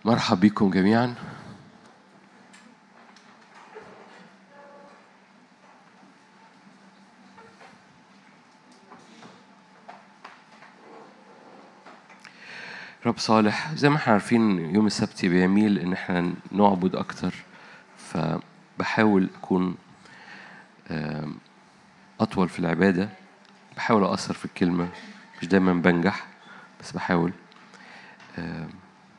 مرحب بكم جميعا رب صالح زي ما احنا عارفين يوم السبت بيميل ان احنا نعبد اكتر فبحاول اكون آم، اطول في العباده بحاول اقصر في الكلمه مش دايما بنجح بس بحاول آم،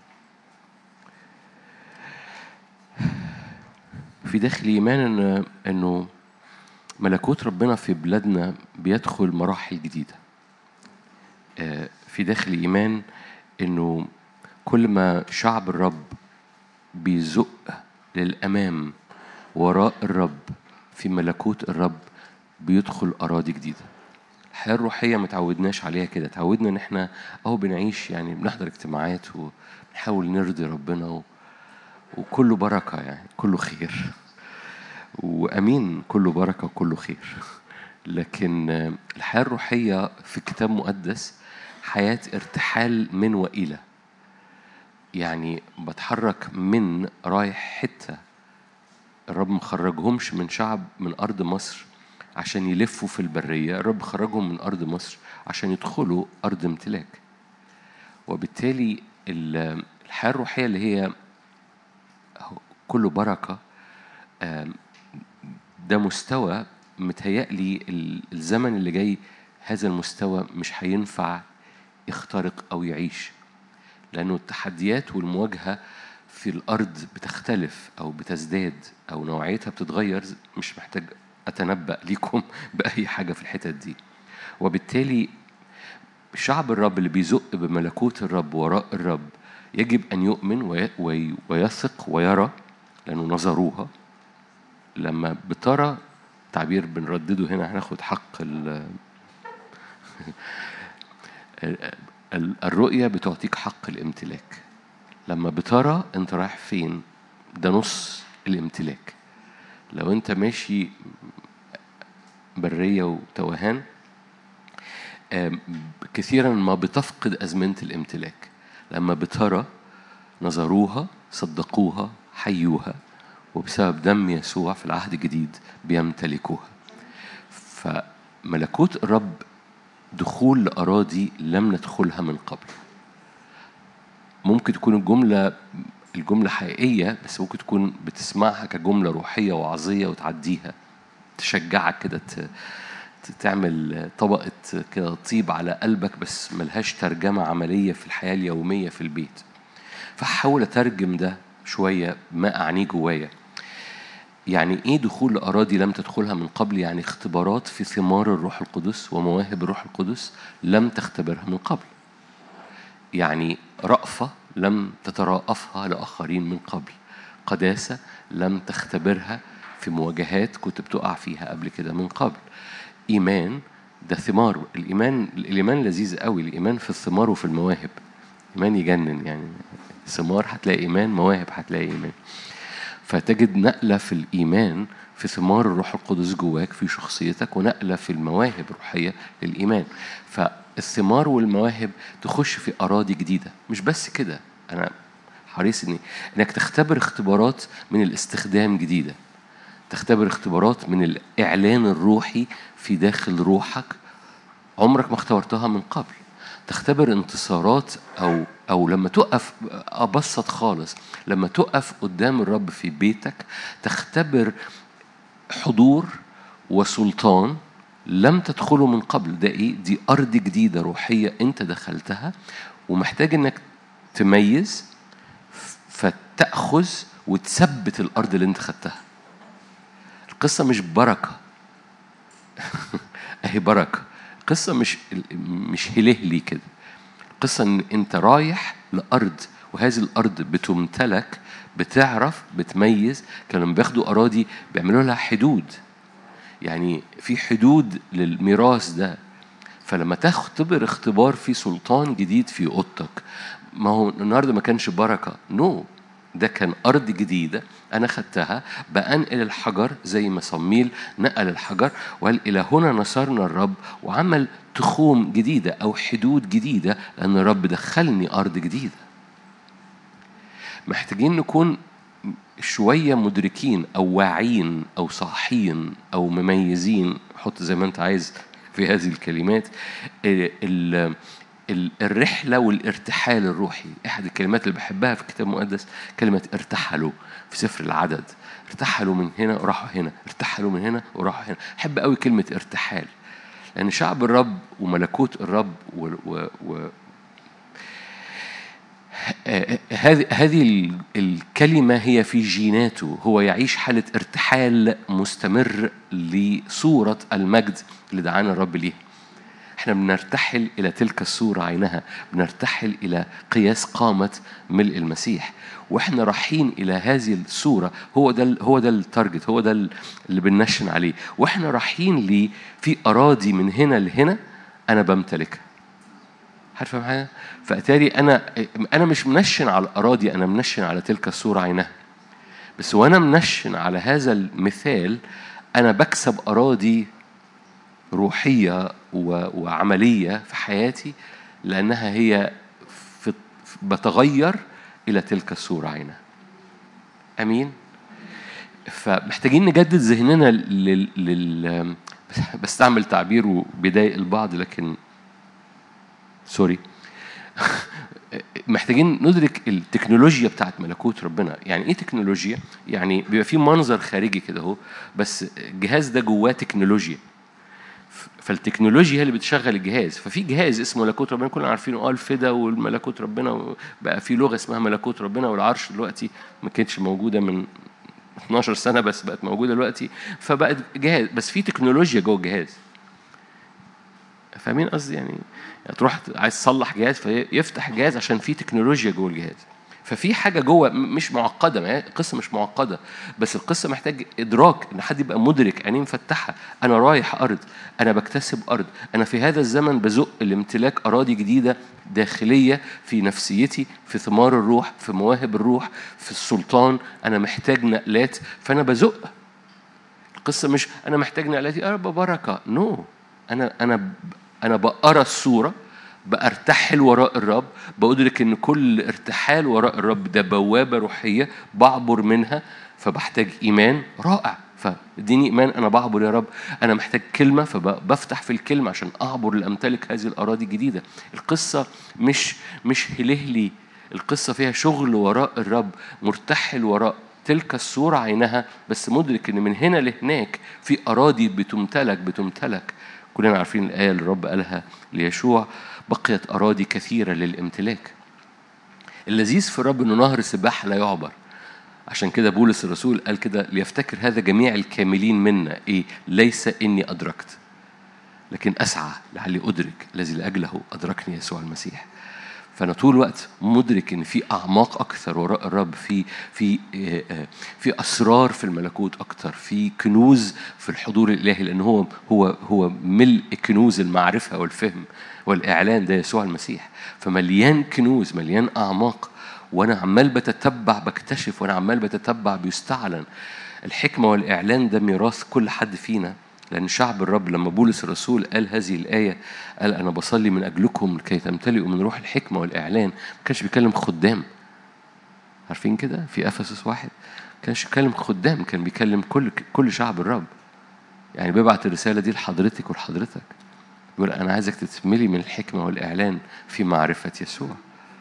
في داخلي ايمان ان انه ملكوت ربنا في بلادنا بيدخل مراحل جديده آه، في داخلي ايمان انه كل ما شعب الرب بيزق للامام وراء الرب في ملكوت الرب بيدخل اراضي جديده الحياه الروحيه ما تعودناش عليها كده تعودنا ان احنا اهو بنعيش يعني بنحضر اجتماعات ونحاول نرضي ربنا و... وكله بركه يعني كله خير وامين كله بركه وكله خير لكن آه، الحياه الروحيه في الكتاب المقدس حياه ارتحال من والى يعني بتحرك من رايح حته الرب مخرجهمش من شعب من ارض مصر عشان يلفوا في البريه الرب خرجهم من ارض مصر عشان يدخلوا ارض امتلاك وبالتالي ال- الحياه الروحيه اللي هي كله بركه آم، ده مستوى متهيألي ال- الزمن اللي جاي هذا المستوى مش هينفع يخترق أو يعيش لأنه التحديات والمواجهة في الأرض بتختلف أو بتزداد أو نوعيتها بتتغير مش محتاج أتنبأ ليكم بأي حاجة في الحتت دي وبالتالي شعب الرب اللي بيزق بملكوت الرب وراء الرب يجب أن يؤمن وي- وي- ويثق ويرى لأنه نظروها لما بترى تعبير بنردده هنا هناخد حق ال ال- الرؤية بتعطيك حق الامتلاك لما بترى انت رايح فين ده نص الامتلاك لو انت ماشي برية وتوهان آم، كثيرا ما بتفقد أزمنة الامتلاك لما بترى نظروها صدقوها حيوها وبسبب دم يسوع في العهد الجديد بيمتلكوها فملكوت الرب دخول لأراضي لم ندخلها من قبل ممكن تكون الجملة الجملة حقيقية بس ممكن تكون بتسمعها كجملة روحية وعظية وتعديها تشجعك كده ت- ت- تعمل طبقة كده طيب على قلبك بس ملهاش ترجمة عملية في الحياة اليومية في البيت فحاول أترجم ده شوية ما أعنيه جوايا يعني ايه دخول لاراضي لم تدخلها من قبل يعني اختبارات في ثمار الروح القدس ومواهب الروح القدس لم تختبرها من قبل يعني رأفة لم تتراءفها لآخرين من قبل قداسة لم تختبرها في مواجهات كنت بتقع فيها قبل كده من قبل إيمان ده ثمار الإيمان الإيمان لذيذ قوي الإيمان في الثمار وفي المواهب إيمان يجنن يعني ثمار هتلاقي إيمان مواهب هتلاقي إيمان فتجد نقلة في الإيمان في ثمار الروح القدس جواك في شخصيتك ونقلة في المواهب الروحية للإيمان فالثمار والمواهب تخش في أراضي جديدة مش بس كده أنا حريص إني إنك تختبر اختبارات من الاستخدام جديدة تختبر اختبارات من الإعلان الروحي في داخل روحك عمرك ما اختبرتها من قبل تختبر انتصارات او او لما تقف ابسط خالص لما تقف قدام الرب في بيتك تختبر حضور وسلطان لم تدخله من قبل ده ايه دي ارض جديده روحيه انت دخلتها ومحتاج انك تميز فتاخذ وتثبت الارض اللي انت خدتها القصه مش بركه اهي بركه قصه مش مش هلهلي كده قصه ان انت رايح لارض وهذه الارض بتمتلك بتعرف بتميز كانوا لما بياخدوا اراضي بيعملوا لها حدود يعني في حدود للميراث ده فلما تختبر اختبار في سلطان جديد في اوضتك ما هو النهارده ما كانش بركه نو no. ده كان أرض جديدة أنا خدتها بأنقل الحجر زي ما صميل نقل الحجر وقال إلى هنا نصرنا الرب وعمل تخوم جديدة أو حدود جديدة لأن الرب دخلني أرض جديدة محتاجين نكون شوية مدركين أو واعيين أو صاحيين أو مميزين حط زي ما أنت عايز في هذه الكلمات ال- ال- ال- الرحلة والارتحال الروحي أحد الكلمات اللي بحبها في الكتاب المقدس كلمة ارتحلوا في سفر العدد ارتحلوا من هنا وراحوا هنا ارتحلوا من هنا وراحوا هنا أحب قوي كلمة ارتحال لأن شعب الرب وملكوت الرب و, و, و آه، هذه هذه ال- الكلمة هي في جيناته هو يعيش حالة ارتحال مستمر لصورة المجد اللي دعانا الرب ليها احنا بنرتحل إلى تلك الصورة عينها بنرتحل إلى قياس قامة ملء المسيح واحنا رايحين إلى هذه الصورة هو ده ال- هو ده التارجت هو ده ال- اللي بننشن عليه واحنا رايحين ليه في أراضي من هنا لهنا أنا بمتلكها عارف فاهم حاجه؟ فاتاري انا انا مش منشن على الاراضي انا منشن على تلك الصوره عينها بس وانا منشن على هذا المثال انا بكسب اراضي روحيه و- وعمليه في حياتي لانها هي في بتغير الى تلك الصوره عينها امين فمحتاجين نجدد ذهننا لل, لل... بستعمل تعبير وبيضايق البعض لكن سوري محتاجين ندرك التكنولوجيا بتاعت ملكوت ربنا يعني ايه تكنولوجيا يعني بيبقى في منظر خارجي كده اهو بس الجهاز ده جواه تكنولوجيا ف- فالتكنولوجيا هي اللي بتشغل الجهاز ففي جهاز اسمه ملكوت ربنا كلنا عارفينه اه الفدا والملكوت ربنا بقى في لغه اسمها ملكوت ربنا والعرش دلوقتي ما كانتش موجوده من 12 سنه بس بقت موجوده دلوقتي فبقت جهاز بس في تكنولوجيا جوه الجهاز فاهمين قصدي يعني يعني تروح عايز تصلح جهاز فيفتح جهاز عشان في تكنولوجيا جوه الجهاز ففي حاجه جوه م- مش معقده ما هي القصه مش معقده بس القصه محتاج ادراك ان حد يبقى مدرك عينيه مفتحه انا رايح ارض انا بكتسب ارض انا في هذا الزمن بزق لامتلاك اراضي جديده داخليه في نفسيتي في ثمار الروح في مواهب الروح في السلطان انا محتاج نقلات فانا بزق القصه مش انا محتاج نقلات يا رب بركه نو no. انا انا انا بقرا الصوره بارتحل وراء الرب بأدرك ان كل ارتحال وراء الرب ده بوابه روحيه بعبر منها فبحتاج ايمان رائع فاديني ايمان انا بعبر يا رب انا محتاج كلمه فبفتح في الكلمه عشان اعبر لامتلك هذه الاراضي الجديده القصه مش مش هلهلي القصه فيها شغل وراء الرب مرتحل وراء تلك الصورة عينها بس مدرك إن من هنا لهناك في أراضي بتمتلك بتمتلك كلنا عارفين الآية اللي الرب قالها ليشوع بقيت أراضي كثيرة للامتلاك اللذيذ في الرب إنه نهر السباحة لا يعبر عشان كده بولس الرسول قال كده ليفتكر هذا جميع الكاملين منا إيه ليس إني أدركت لكن أسعى لعلي أدرك الذي لأجله أدركني يسوع المسيح فأنا طول الوقت مدرك إن في أعماق أكثر وراء الرب في في آه، آه، في أسرار في الملكوت أكثر في كنوز في الحضور الإلهي لأن هو هو هو ملء كنوز المعرفة والفهم والإعلان ده يسوع المسيح فمليان كنوز مليان أعماق وأنا عمال بتتبع بكتشف وأنا عمال بتتبع بيستعلن الحكمة والإعلان ده ميراث كل حد فينا لأن شعب الرب لما بولس الرسول قال هذه الآية قال أنا بصلي من أجلكم لكي تمتلئوا من روح الحكمة والإعلان ما كانش بيكلم خدام عارفين كده في أفسس واحد ما كانش بيكلم خدام كان بيكلم كل كل شعب الرب يعني بيبعت الرسالة دي لحضرتك ولحضرتك يقول أنا عايزك تتملي من الحكمة والإعلان في معرفة يسوع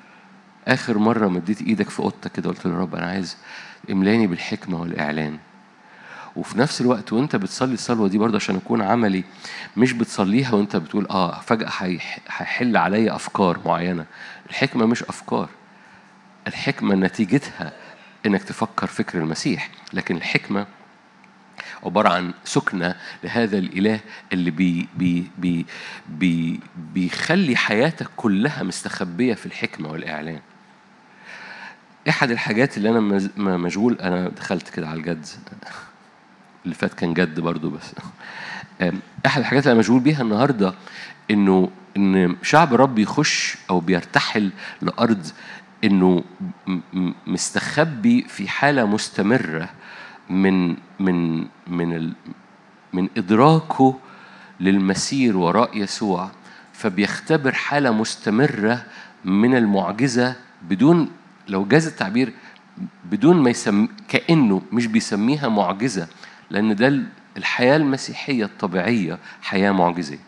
آخر مرة مديت إيدك في أوضتك كده قلت له يا رب أنا عايز املاني بالحكمة والإعلان وفي نفس الوقت وانت بتصلي الصلوه دي برضه عشان اكون عملي مش بتصليها وانت بتقول اه فجاه هيح- هيحل عليا افكار معينه الحكمه مش افكار الحكمه نتيجتها انك تفكر فكر المسيح لكن الحكمه عبارة عن سكنة لهذا الإله اللي بي بي بي بي بيخلي حياتك كلها مستخبية في الحكمة والإعلان. أحد الحاجات اللي أنا مز- م- مشغول أنا دخلت كده على الجد اللي فات كان جد برضو بس أم، احد الحاجات اللي انا مشغول بيها النهارده انه ان شعب رب يخش او بيرتحل لارض انه م- م- مستخبي في حاله مستمره من من من ال من ادراكه للمسير وراء يسوع فبيختبر حاله مستمره من المعجزه بدون لو جاز التعبير بدون ما يسم كأنه مش بيسميها معجزة لأن ده الحياة المسيحية الطبيعية حياة معجزية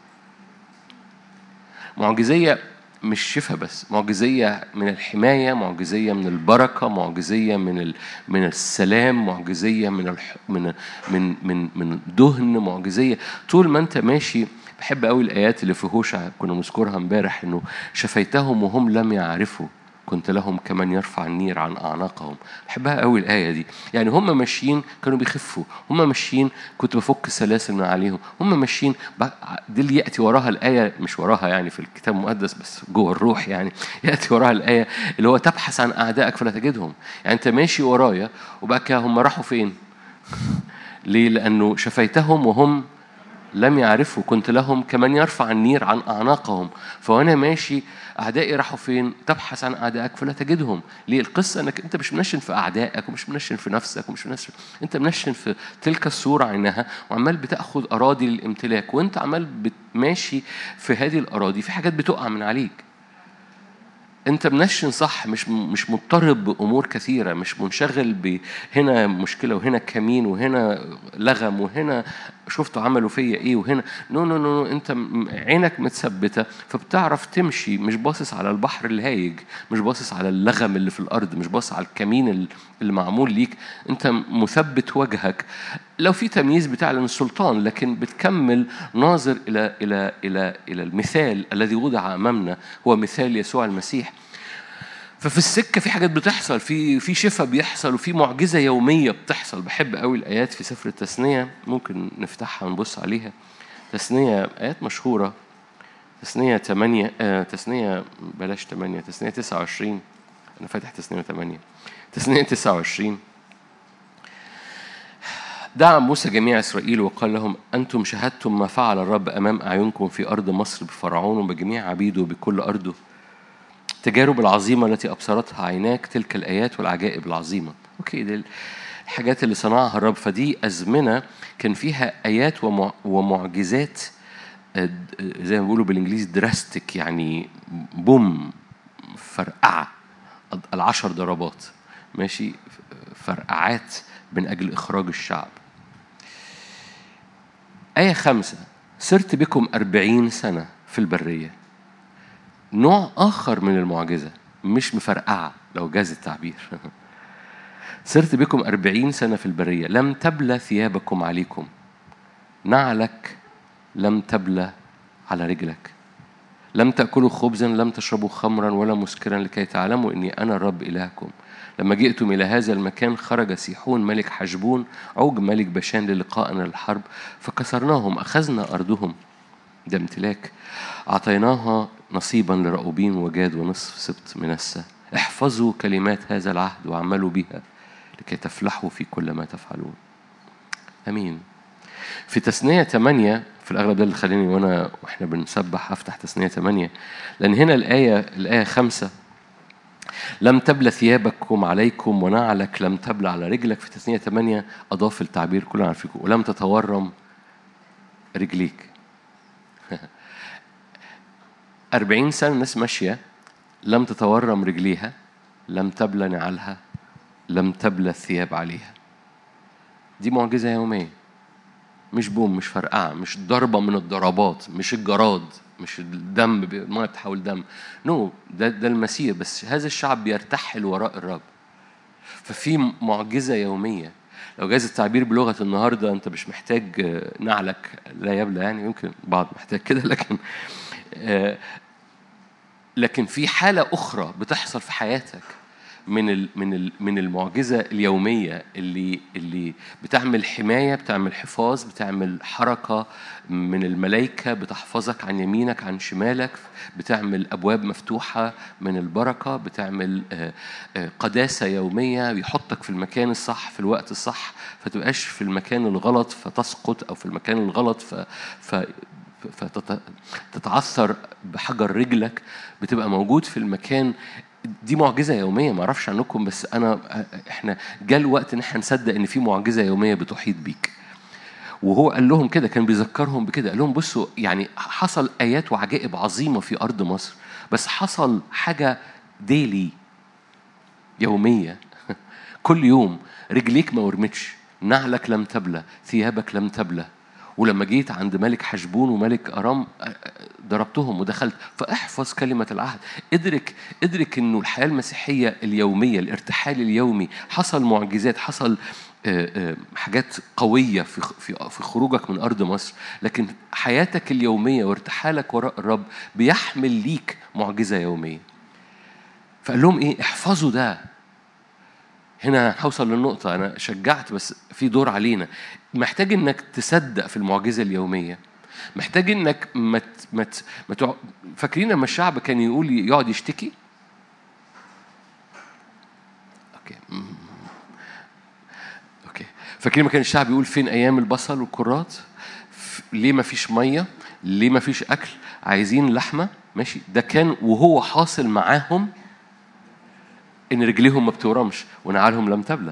معجزية مش شفاء بس معجزية من الحماية معجزية من البركة معجزية من ال... من السلام معجزية من الح... من من من من دهن معجزية طول ما أنت ماشي بحب قوي الآيات اللي في هوشع كنا بنذكرها امبارح إنه شفيتهم وهم لم يعرفوا كنت لهم كمن يرفع النير عن أعناقهم بحبها قوي الآية دي يعني هم ماشيين كانوا بيخفوا هم ماشيين كنت بفك السلاسل من عليهم هم ماشيين دي اللي يأتي وراها الآية مش وراها يعني في الكتاب المقدس بس جوه الروح يعني يأتي وراها الآية اللي هو تبحث عن أعدائك فلا تجدهم يعني أنت ماشي ورايا وبقى كده هم راحوا فين ليه لأنه شفيتهم وهم لم يعرفوا كنت لهم كمن يرفع النير عن أعناقهم فوأنا ماشي أعدائي راحوا فين؟ تبحث عن أعدائك فلا تجدهم. ليه؟ القصة إنك أنت مش منشن في أعدائك ومش منشن في نفسك ومش منشن أنت منشن في تلك الصورة عينها وعمال بتاخذ أراضي للامتلاك وأنت عمال ماشي في هذه الأراضي في حاجات بتقع من عليك. انت منشن صح مش مش مضطرب بامور كثيره مش منشغل بهنا مشكله وهنا كمين وهنا لغم وهنا شفتوا عملوا فيا ايه وهنا نو نو نو انت عينك متثبته فبتعرف تمشي مش باصص على البحر الهايج مش باصص على اللغم اللي في الارض مش باصص على الكمين اللي معمول ليك انت مثبت وجهك لو في تمييز بتعلن السلطان لكن بتكمل ناظر الى الى الى الى المثال الذي وضع امامنا هو مثال يسوع المسيح ففي السكة في حاجات بتحصل في في شفاء بيحصل وفي معجزة يومية بتحصل بحب قوي الآيات في سفر التثنية ممكن نفتحها ونبص عليها تثنية آيات مشهورة تثنية 8 آه تثنية بلاش 8 تثنية 29 أنا فاتح تثنية 8 تثنية 29 دعا موسى جميع إسرائيل وقال لهم أنتم شهدتم ما فعل الرب أمام أعينكم في أرض مصر بفرعون وبجميع عبيده وبكل أرضه التجارب العظيمة التي أبصرتها عيناك تلك الآيات والعجائب العظيمة أوكي دي الحاجات اللي صنعها الرب فدي أزمنة كان فيها آيات ومعجزات آه، زي ما بيقولوا بالإنجليزي دراستيك يعني بوم فرقعة العشر ضربات ماشي فرقعات من أجل إخراج الشعب آية خمسة سرت بكم أربعين سنة في البرية نوع آخر من المعجزة مش مفرقعة لو جاز التعبير سرت بكم أربعين سنة في البرية لم تبلى ثيابكم عليكم نعلك لم تبلى على رجلك لم تأكلوا خبزا لم تشربوا خمرا ولا مسكرا لكي تعلموا أني أنا الرب إلهكم لما جئتم إلى هذا المكان خرج سيحون ملك حجبون عوج ملك بشان للقائنا للحرب فكسرناهم أخذنا أرضهم ده امتلاك أعطيناها نصيبا لرأوبين وجاد ونصف سبط منسى احفظوا كلمات هذا العهد واعملوا بها لكي تفلحوا في كل ما تفعلون امين في تثنية ثمانية في الأغلب ده اللي خليني وأنا وإحنا بنسبح أفتح تثنية ثمانية لأن هنا الآية الآية خمسة لم تبلى ثيابكم عليكم ونعلك لم تبلى على رجلك في تثنية ثمانية أضاف التعبير كلنا عارفينه ولم تتورم رجليك أربعين سنة الناس ماشية لم تتورم رجليها لم تبلى نعالها لم تبلى الثياب عليها دي معجزة يومية مش بوم مش فرقعة مش ضربة من الضربات مش الجراد مش الدم ما بتحول دم نو no, ده ده المسير بس هذا الشعب بيرتحل وراء الرب ففي معجزة يومية لو جاز التعبير بلغة النهاردة أنت مش محتاج نعلك لا يبلى يعني يمكن بعض محتاج كده لكن آه، لكن في حالة أخرى بتحصل في حياتك من من من المعجزه اليوميه اللي اللي بتعمل حمايه بتعمل حفاظ بتعمل حركه من الملائكه بتحفظك عن يمينك عن شمالك بتعمل ابواب مفتوحه من البركه بتعمل آه، آه، قداسه يوميه بيحطك في المكان الصح في الوقت الصح فتبقاش في المكان الغلط فتسقط او في المكان الغلط ف, ف فتتعثر بحجر رجلك بتبقى موجود في المكان دي معجزه يوميه ما اعرفش عنكم بس انا احنا جاء الوقت ان احنا نصدق ان في معجزه يوميه بتحيط بيك وهو قال لهم كده كان بيذكرهم بكده قال لهم بصوا يعني حصل ايات وعجائب عظيمه في ارض مصر بس حصل حاجه ديلي يوميه كل يوم رجليك ما ورمتش نعلك لم تبلى ثيابك لم تبلى ولما جيت عند ملك حشبون وملك أرام ضربتهم ودخلت فاحفظ كلمة العهد ادرك ادرك انه الحياة المسيحية اليومية الارتحال اليومي حصل معجزات حصل حاجات قوية في في في خروجك من أرض مصر لكن حياتك اليومية وارتحالك وراء الرب بيحمل ليك معجزة يومية فقال لهم إيه احفظوا ده هنا هوصل للنقطة أنا شجعت بس في دور علينا محتاج إنك تصدق في المعجزة اليومية محتاج إنك ما مت مت فاكرين لما الشعب كان يقول يقعد يشتكي أوكي أوكي فاكرين ما كان الشعب يقول فين أيام البصل والكرات ليه ما فيش مية ليه ما فيش أكل عايزين لحمة ماشي ده كان وهو حاصل معاهم ان رجليهم ما بتورمش ونعالهم لم تبلى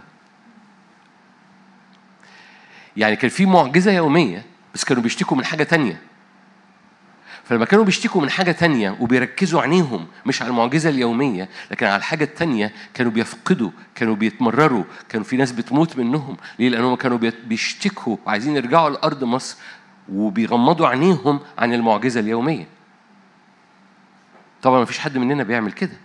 يعني كان في معجزه يوميه بس كانوا بيشتكوا من حاجه تانية فلما كانوا بيشتكوا من حاجة تانية وبيركزوا عينيهم مش على المعجزة اليومية لكن على الحاجة التانية كانوا بيفقدوا كانوا بيتمرروا كانوا في ناس بتموت منهم ليه؟ لأنهم كانوا بيشتكوا وعايزين يرجعوا لأرض مصر وبيغمضوا عينيهم عن المعجزة اليومية طبعا ما فيش حد مننا بيعمل كده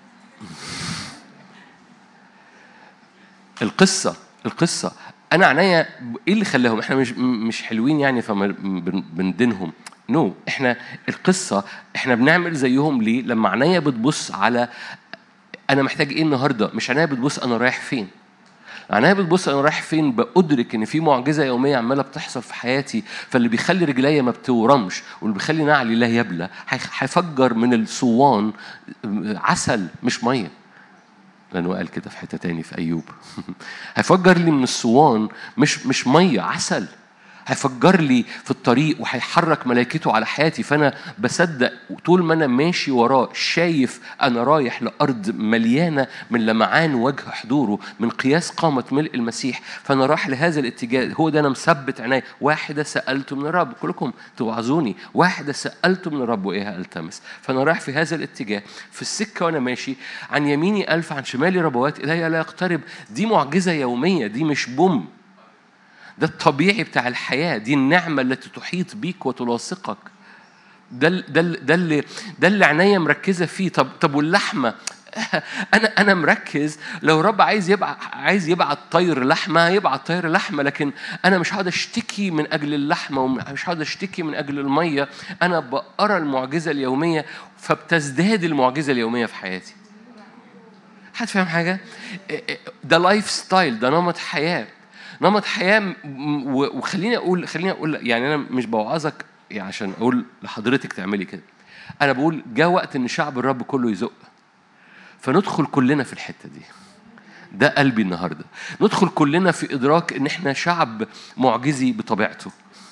القصة القصة أنا عناية إيه اللي خلاهم إحنا مش مش حلوين يعني فبندينهم نو no. إحنا القصة إحنا بنعمل زيهم ليه؟ لما عناية بتبص على أنا محتاج إيه النهاردة؟ مش عناية بتبص أنا رايح فين؟ عناية بتبص أنا رايح فين بأدرك إن في معجزة يومية عمالة بتحصل في حياتي فاللي بيخلي رجليا ما بتورمش واللي بيخلي نعلي لا يبلى هيفجر من الصوان عسل مش ميه لأنه قال كده في حتة تاني في أيوب هيفجر لي من الصوان مش مش مية عسل هيفجر لي في الطريق وهيحرك ملائكته على حياتي فانا بصدق طول ما انا ماشي وراه شايف انا رايح لارض مليانه من لمعان وجه حضوره من قياس قامه ملء المسيح فانا رايح لهذا الاتجاه هو ده انا مثبت عيني واحده سالت من الرب كلكم توعظوني واحده سالت من الرب وايه التمس فانا رايح في هذا الاتجاه في السكه وانا ماشي عن يميني الف عن شمالي ربوات الي لا يقترب دي معجزه يوميه دي مش بوم ده الطبيعي بتاع الحياة دي النعمة التي تحيط بيك وتلاصقك ده ده ده اللي ده اللي عينيا مركزة فيه طب طب واللحمة انا انا مركز لو رب عايز يبعت عايز يبعت طير لحمه يبعت طير لحمه لكن انا مش هقعد اشتكي من اجل اللحمه ومش هقعد اشتكي من اجل الميه انا بقرا المعجزه اليوميه فبتزداد المعجزه اليوميه في حياتي حد فاهم حاجه ده لايف ستايل ده نمط حياه نمط حياه وخليني اقول خليني اقول يعني انا مش بوعظك يعني عشان اقول لحضرتك تعملي كده انا بقول جاء وقت ان شعب الرب كله يزق فندخل كلنا في الحته دي ده قلبي النهارده ندخل كلنا في ادراك ان احنا شعب معجزي بطبيعته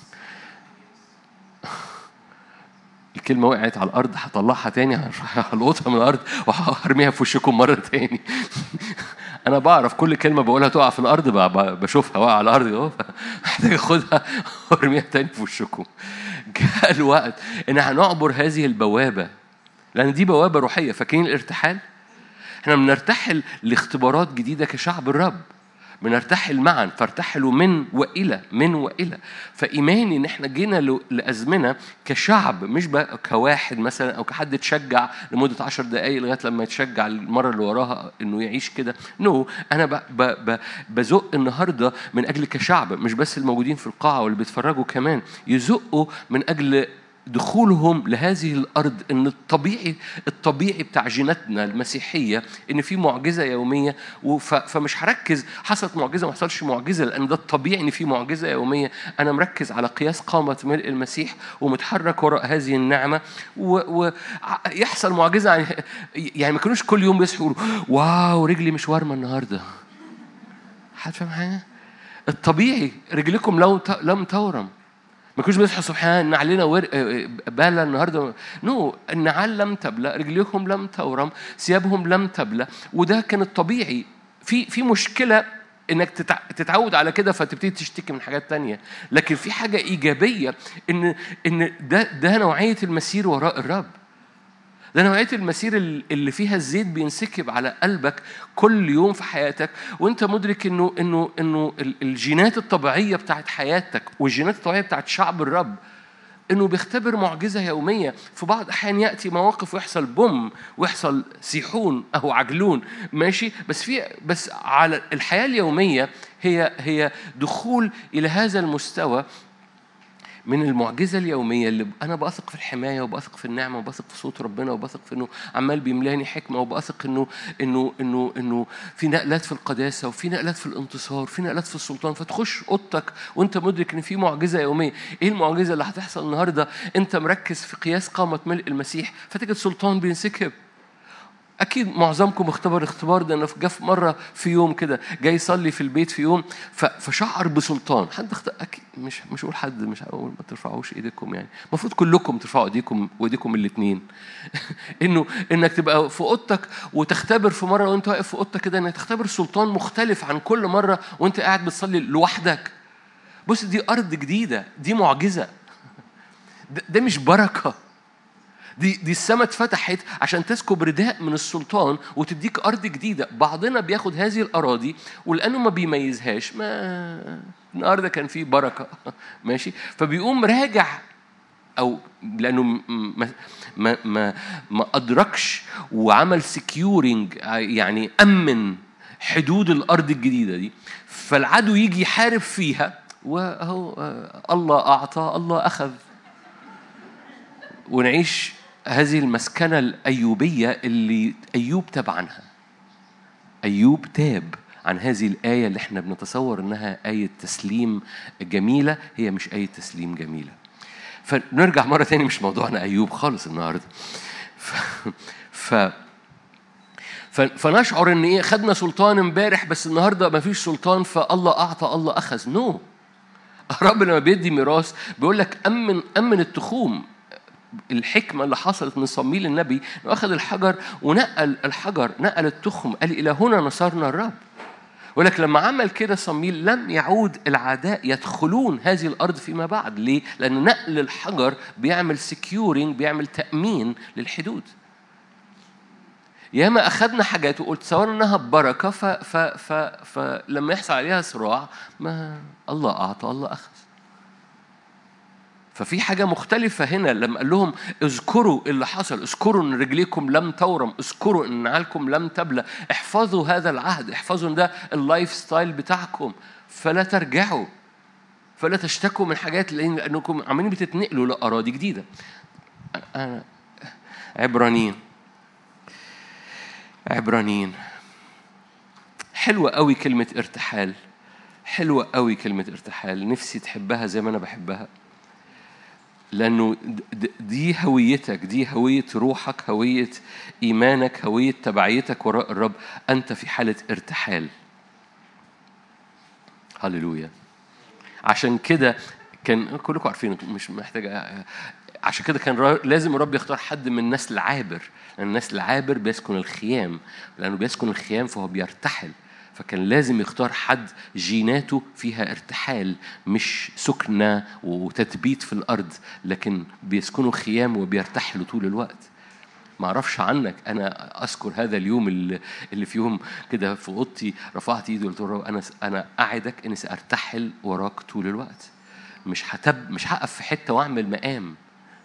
الكلمة وقعت على الأرض هطلعها تاني هلقطها من الأرض وهرميها في وشكم مرة تاني أنا بعرف كل كلمة بقولها تقع في الأرض بشوفها واقعة على الأرض أهو محتاج أخدها وأرميها تاني في وشكم جاء الوقت إن هنعبر هذه البوابة لأن دي بوابة روحية فاكرين الارتحال؟ احنا بنرتحل لاختبارات جديدة كشعب الرب بنرتحل معا فارتحلوا من والى من والى فايماني ان احنا جينا لازمنه كشعب مش بقى كواحد مثلا او كحد اتشجع لمده عشر دقائق لغايه لما يتشجع المره اللي وراها انه يعيش كده نو no. انا ب ب ب بزق النهارده من اجل كشعب مش بس الموجودين في القاعه واللي بيتفرجوا كمان يزقوا من اجل دخولهم لهذه الارض ان الطبيعي الطبيعي بتاع جيناتنا المسيحيه ان في معجزه يوميه فمش هركز حصلت معجزه ما حصلش معجزه لان ده الطبيعي ان في معجزه يوميه انا مركز على قياس قامه ملء المسيح ومتحرك وراء هذه النعمه ويحصل معجزه يعني ما كانوش كل يوم بيصحوا يقولوا واو رجلي مش وارمه النهارده حد فاهم حاجه؟ الطبيعي رجلكم لو لم تورم ما كانوش بيصحوا سبحان نعلنا ور... بالا النهارده نو no. النعال لم تبلى رجليهم لم تورم ثيابهم لم تبلى وده كان الطبيعي في في مشكله انك تتع... تتعود على كده فتبتدي تشتكي من حاجات تانية لكن في حاجه ايجابيه ان ان ده ده نوعيه المسير وراء الرب ده نوعية المسير اللي فيها الزيت بينسكب على قلبك كل يوم في حياتك وانت مدرك انه انه انه الجينات الطبيعية بتاعت حياتك والجينات الطبيعية بتاعت شعب الرب انه بيختبر معجزه يوميه في بعض الاحيان ياتي مواقف ويحصل بوم ويحصل سيحون او عجلون ماشي بس في بس على الحياه اليوميه هي هي دخول الى هذا المستوى من المعجزة اليومية اللي أنا بثق في الحماية وبثق في النعمة وبثق في صوت ربنا وبثق في إنه عمال بيملاني حكمة وبثق إنه إنه إنه إنه في نقلات في القداسة وفي نقلات في الانتصار وفي نقلات في السلطان فتخش أوضتك وأنت مدرك إن في معجزة يومية إيه المعجزة اللي هتحصل النهاردة أنت مركز في قياس قامة ملء المسيح فتجد سلطان بينسكب اكيد معظمكم اختبر الاختبار ده انا جه في مره في يوم كده جاي يصلي في البيت في يوم فشعر بسلطان حد اخت... اكيد مش مش اقول حد مش هقول ما ترفعوش ايديكم يعني المفروض كلكم ترفعوا ايديكم وايديكم الاثنين انه انك تبقى في اوضتك وتختبر في مره وانت واقف في اوضتك كده انك تختبر سلطان مختلف عن كل مره وانت قاعد بتصلي لوحدك بص دي ارض جديده دي معجزه ده, ده مش بركه دي دي السماء اتفتحت عشان تسكب رداء من السلطان وتديك ارض جديده بعضنا بياخد هذه الاراضي ولانه ما بيميزهاش ما النهارده كان فيه بركه ماشي فبيقوم راجع او لانه ما ما ما, ما ادركش وعمل سكيورنج يعني امن حدود الارض الجديده دي فالعدو يجي يحارب فيها وهو الله اعطى الله اخذ ونعيش هذه المسكنة الأيوبية اللي أيوب تاب عنها أيوب تاب عن هذه الآية اللي احنا بنتصور إنها آية تسليم جميلة هي مش آية تسليم جميلة فنرجع مرة تاني مش موضوعنا أيوب خالص النهاردة ف... ف... فنشعر ان ايه خدنا سلطان امبارح بس النهارده ما فيش سلطان فالله اعطى الله اخذ نو no. رب لما بيدي ميراث بيقول لك امن امن التخوم الحكمة اللي حصلت من صميل النبي انه أخذ الحجر ونقل الحجر نقل التخم قال إلى هنا نصرنا الرب ولكن لما عمل كده صميل لم يعود العداء يدخلون هذه الأرض فيما بعد ليه؟ لأن نقل الحجر بيعمل سكيورينج بيعمل تأمين للحدود ياما أخذنا حاجات وقلت سواء إنها بركة ف ف ف فلما يحصل عليها صراع ما الله أعطى الله أخذ ففي حاجة مختلفة هنا لما قال لهم اذكروا اللي حصل اذكروا ان رجليكم لم تورم اذكروا ان نعالكم لم تبلى احفظوا هذا العهد احفظوا ان ده اللايف ستايل بتاعكم فلا ترجعوا فلا تشتكوا من حاجات لانكم عمالين بتتنقلوا لاراضي جديده أنا عبرانيين عبرانيين حلوة قوي كلمة ارتحال حلوة قوي كلمة ارتحال نفسي تحبها زي ما أنا بحبها لأنه دي هويتك دي هوية روحك هوية إيمانك هوية تبعيتك وراء الرب أنت في حالة ارتحال هللويا عشان كده كان كلكم عارفين مش محتاج عشان كده كان لازم الرب يختار حد من نسل عابر لأن النسل العابر بيسكن الخيام لأنه بيسكن الخيام فهو بيرتحل فكان لازم يختار حد جيناته فيها ارتحال مش سكنة وتثبيت في الأرض لكن بيسكنوا خيام وبيرتحلوا طول الوقت ما اعرفش عنك انا اذكر هذا اليوم اللي, اللي في يوم كده في اوضتي رفعت ايدي وقلت له انا انا اعدك اني سارتحل وراك طول الوقت مش هتب مش هقف في حته واعمل مقام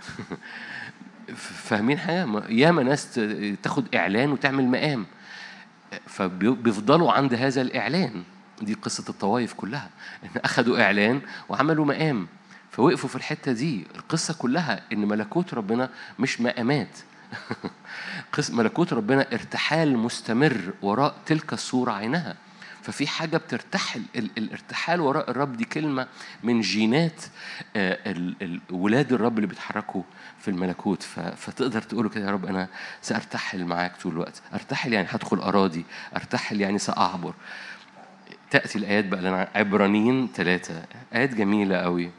فاهمين حاجه ياما ناس تاخد اعلان وتعمل مقام فبيفضلوا عند هذا الإعلان دي قصة الطوائف كلها إن أخذوا إعلان وعملوا مقام فوقفوا في الحتة دي القصة كلها إن ملكوت ربنا مش مقامات ملكوت ربنا ارتحال مستمر وراء تلك الصورة عينها ففي حاجة بترتحل الارتحال وراء الرب دي كلمة من جينات ولاد الرب اللي بيتحركوا في الملكوت فتقدر تقول كده يا رب أنا سأرتحل معاك طول الوقت أرتحل يعني هدخل أراضي أرتحل يعني سأعبر تأتي الآيات بقى لنا عبرانيين ثلاثة آيات جميلة قوي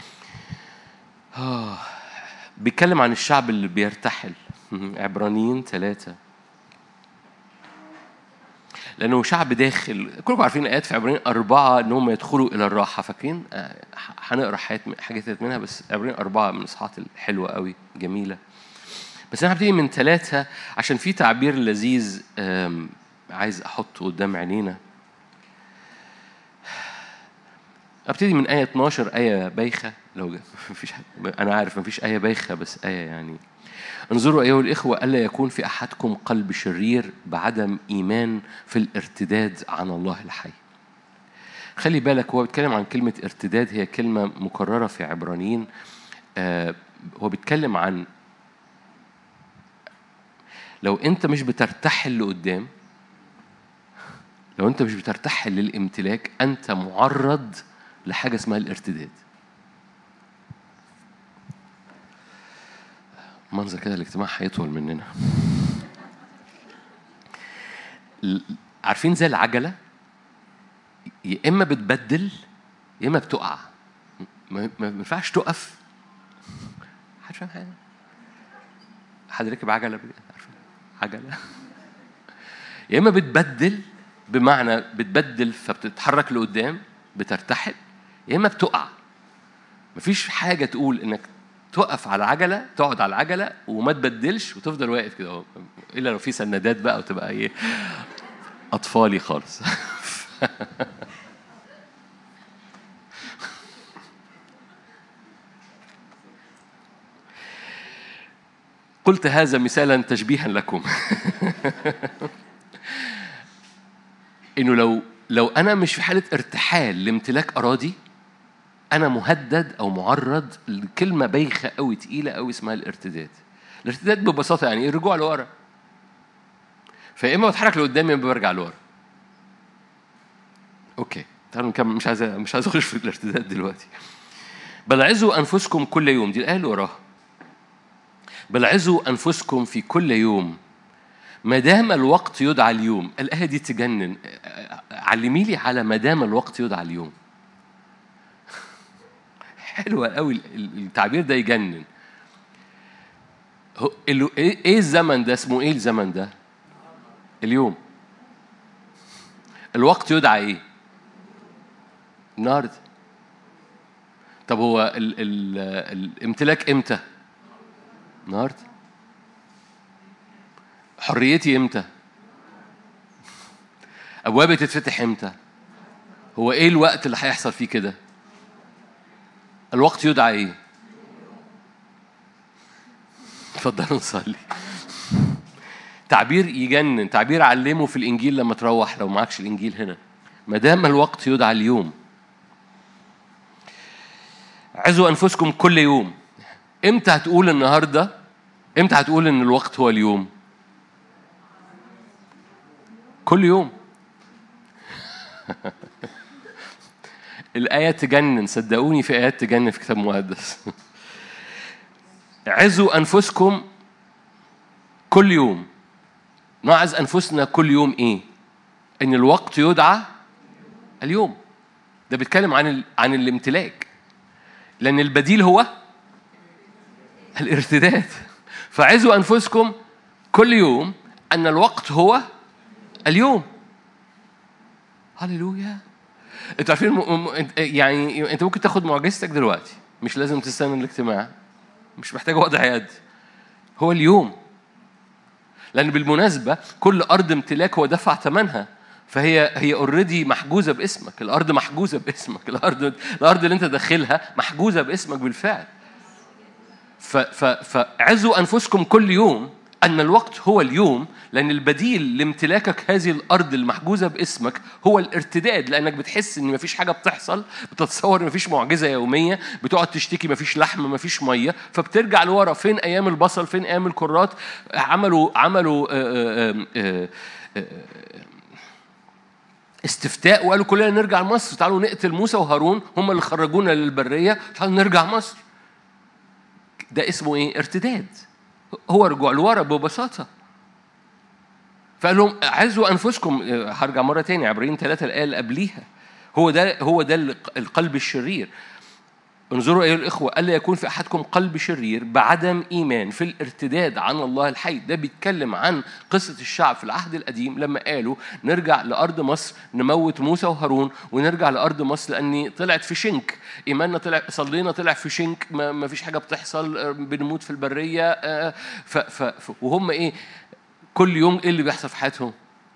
آه بيتكلم عن الشعب اللي بيرتحل عبرانيين ثلاثة لأنه شعب داخل كلكم عارفين آيات في عبرين أربعة إن هم يدخلوا إلى الراحة فاكرين؟ هنقرا حاجات حاجات منها بس عبرين أربعة من الإصحاحات الحلوة قوي جميلة بس انا هبتدي من ثلاثة عشان في تعبير لذيذ آم، عايز احطه قدام عينينا ابتدي من آية 12 آية بايخة لو جا- مفيش حد أنا عارف مفيش آية بايخة بس آية يعني انظروا أيها الإخوة ألا يكون في أحدكم قلب شرير بعدم إيمان في الارتداد عن الله الحي خلي بالك هو بيتكلم عن كلمة ارتداد هي كلمة مكررة في عبرانيين آه، هو بيتكلم عن لو أنت مش بترتحل لقدام لو أنت مش بترتحل للامتلاك أنت معرض لحاجة اسمها الارتداد منظر كده الاجتماع هيطول مننا ال- عارفين زي العجلة يا إما بتبدل يا إما بتقع ما ما ينفعش تقف حد فاهم حاجة حد ركب عجلة بجد عارفين عجلة يا إما بتبدل بمعنى بتبدل فبتتحرك لقدام بترتحل يا إما بتقع مفيش حاجة تقول إنك توقف على العجلة تقعد على العجلة وما تبدلش وتفضل واقف كده أهو. إلا لو في سندات بقى وتبقى إيه أطفالي خالص قلت هذا مثالا تشبيها لكم انه لو لو انا مش في حاله ارتحال لامتلاك اراضي انا مهدد او معرض لكلمه بايخه قوي تقيله قوي اسمها الارتداد الارتداد ببساطه يعني ايه الرجوع لورا فيا اما بتحرك لقدام يا اما برجع لورا اوكي تعالوا نكمل مش عايز مش عايز اخش في الارتداد دلوقتي بل عزوا انفسكم كل يوم دي الايه اللي وراها بل عزوا انفسكم في كل يوم ما دام الوقت يدعى اليوم الايه دي تجنن علمي لي على ما دام الوقت يدعى اليوم حلوة قوي التعبير ده يجنن هو- ال- ايه إيه الزمن ده اسمه ايه الزمن ده اليوم الوقت يدعى ايه النهارده طب هو ال ال الامتلاك امتى النهارده حريتي امتى ابوابي تتفتح امتى هو ايه الوقت اللي هيحصل فيه كده الوقت يدعى ايه اتفضلوا نصلي تعبير يجنن تعبير علمه في الانجيل لما تروح لو معكش الانجيل هنا ما دام الوقت يدعى اليوم عزوا انفسكم كل يوم امتى هتقول النهارده امتى هتقول ان الوقت هو اليوم كل يوم الآية تجنن صدقوني في آيات تجنن في كتاب مقدس عزوا أنفسكم كل يوم نعز أنفسنا كل يوم إيه؟ إن الوقت يدعى اليوم ده بيتكلم عن ال... عن الامتلاك لأن البديل هو الارتداد فعزوا أنفسكم كل يوم أن الوقت هو اليوم هللويا انتوا عارفين م... م... انت- يعني انت ممكن تاخد معجزتك دلوقتي مش لازم تستنى الاجتماع مش محتاج وضع يد هو اليوم لان بالمناسبه كل ارض امتلاك هو دفع ثمنها فهي هي اوريدي محجوزه باسمك الارض محجوزه باسمك الارض الارض اللي انت داخلها محجوزه باسمك بالفعل ف ف فعزوا انفسكم كل يوم ان الوقت هو اليوم لان البديل لامتلاكك هذه الارض المحجوزه باسمك هو الارتداد لانك بتحس ان مفيش حاجه بتحصل بتتصور ان مفيش معجزه يوميه بتقعد تشتكي مفيش لحم مفيش ميه فبترجع لورا فين ايام البصل فين ايام الكرات عملوا عملوا آه، آه، آه، آه، استفتاء وقالوا كلنا نرجع مصر تعالوا نقتل موسى وهارون هم اللي خرجونا للبريه تعالوا نرجع مصر ده اسمه ايه؟ ارتداد هو رجوع لورا ببساطه فقال لهم عزوا انفسكم اه، هرجع مره تاني عبرين ثلاثه الايه اللي قبليها هو ده هو ده الق- القلب الشرير انظروا أيها الإخوة ألا يكون في أحدكم قلب شرير بعدم إيمان في الارتداد عن الله الحي ده بيتكلم عن قصة الشعب في العهد القديم لما قالوا نرجع لأرض مصر نموت موسى وهارون ونرجع لأرض مصر لأني طلعت في شنك إيماننا طلع صلينا طلع في شنك ما, ما فيش حاجة بتحصل بنموت في البرية ف ف وهم إيه كل يوم إيه اللي بيحصل في حياتهم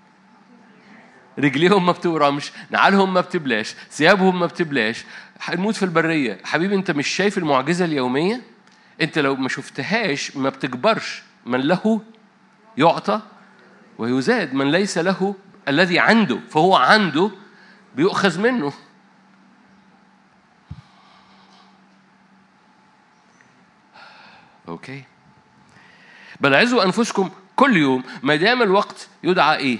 رجليهم ما بتورمش نعالهم ما بتبلاش ثيابهم ما بتبلاش هنموت في البرية حبيبي انت مش شايف المعجزة اليومية انت لو ما شفتهاش ما بتكبرش من له يعطى ويزاد من ليس له الذي عنده فهو عنده بيؤخذ منه اوكي بل عزوا انفسكم كل يوم ما دام الوقت يدعى ايه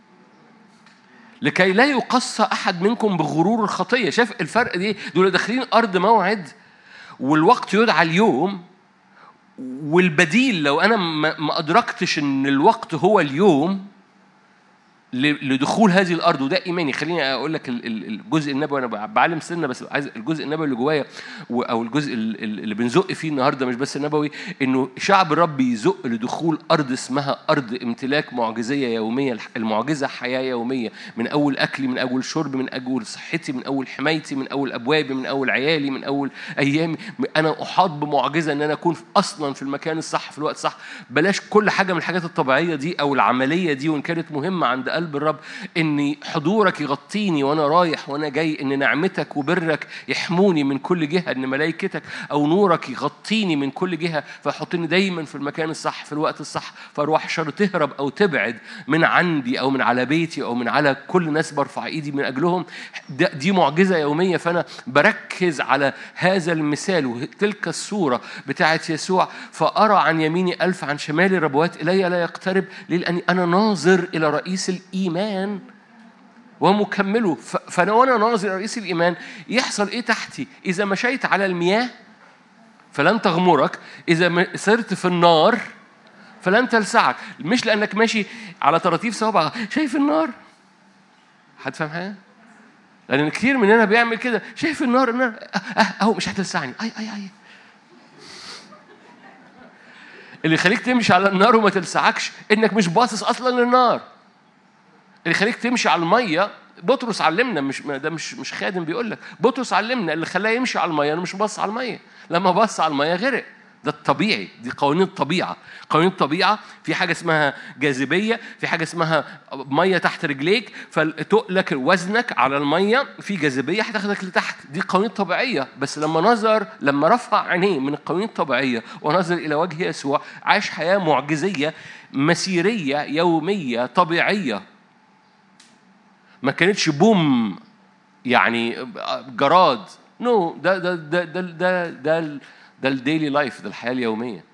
لكي لا يقص أحد منكم بغرور الخطية شايف الفرق دي دول داخلين أرض موعد والوقت يدعى اليوم والبديل لو أنا ما أدركتش إن الوقت هو اليوم لدخول هذه الارض وده ايماني خليني اقول لك الجزء النبوي انا بعلم سنه بس عايز الجزء النبوي اللي جوايا او الجزء اللي بنزق فيه النهارده مش بس النبوي انه شعب الرب يزق لدخول ارض اسمها ارض امتلاك معجزيه يوميه المعجزه حياه يوميه من اول اكلي من اول شرب من اول صحتي من اول حمايتي من اول ابوابي من اول عيالي من اول ايامي انا احاط بمعجزه ان انا اكون اصلا في المكان الصح في الوقت الصح بلاش كل حاجه من الحاجات الطبيعيه دي او العمليه دي وان كانت مهمه عند قلب قلب الرب ان حضورك يغطيني وانا رايح وانا جاي ان نعمتك وبرك يحموني من كل جهه ان ملائكتك او نورك يغطيني من كل جهه فيحطني دايما في المكان الصح في الوقت الصح فاروح شر تهرب او تبعد من عندي او من على بيتي او من على كل ناس برفع ايدي من اجلهم دي معجزه يوميه فانا بركز على هذا المثال وتلك الصوره بتاعت يسوع فارى عن يميني الف عن شمالي ربوات الي لا يقترب لاني انا ناظر الى رئيس الإيمان ومكمله فأنا وأنا ناظر رئيس الإيمان يحصل إيه تحتي إذا مشيت على المياه فلن تغمرك إذا صرت في النار فلن تلسعك مش لأنك ماشي على طراطيف صوابع شايف النار حد فاهم حاجة؟ لأن كثير مننا بيعمل كده شايف النار النار أه, أه أهو مش هتلسعني أي أي أي اللي يخليك تمشي على النار وما تلسعكش إنك مش باصص أصلا للنار اللي يخليك تمشي على الميه بطرس علمنا مش ده مش مش خادم بيقول لك بطرس علمنا اللي خلاه يمشي على الميه انا مش باص على الميه لما بص على الميه غرق ده الطبيعي دي قوانين الطبيعة قوانين الطبيعة في حاجة اسمها جاذبية في حاجة اسمها مية تحت رجليك فتقلك وزنك على المية في جاذبية هتاخدك لتحت دي قوانين طبيعية بس لما نظر لما رفع عينيه من القوانين الطبيعية ونظر إلى وجه يسوع عاش حياة معجزية مسيرية يومية طبيعية ما كانتش بوم يعني جراد نو no, ده ده ده ده ده ده, ده الديلي لايف ده الحياه اليوميه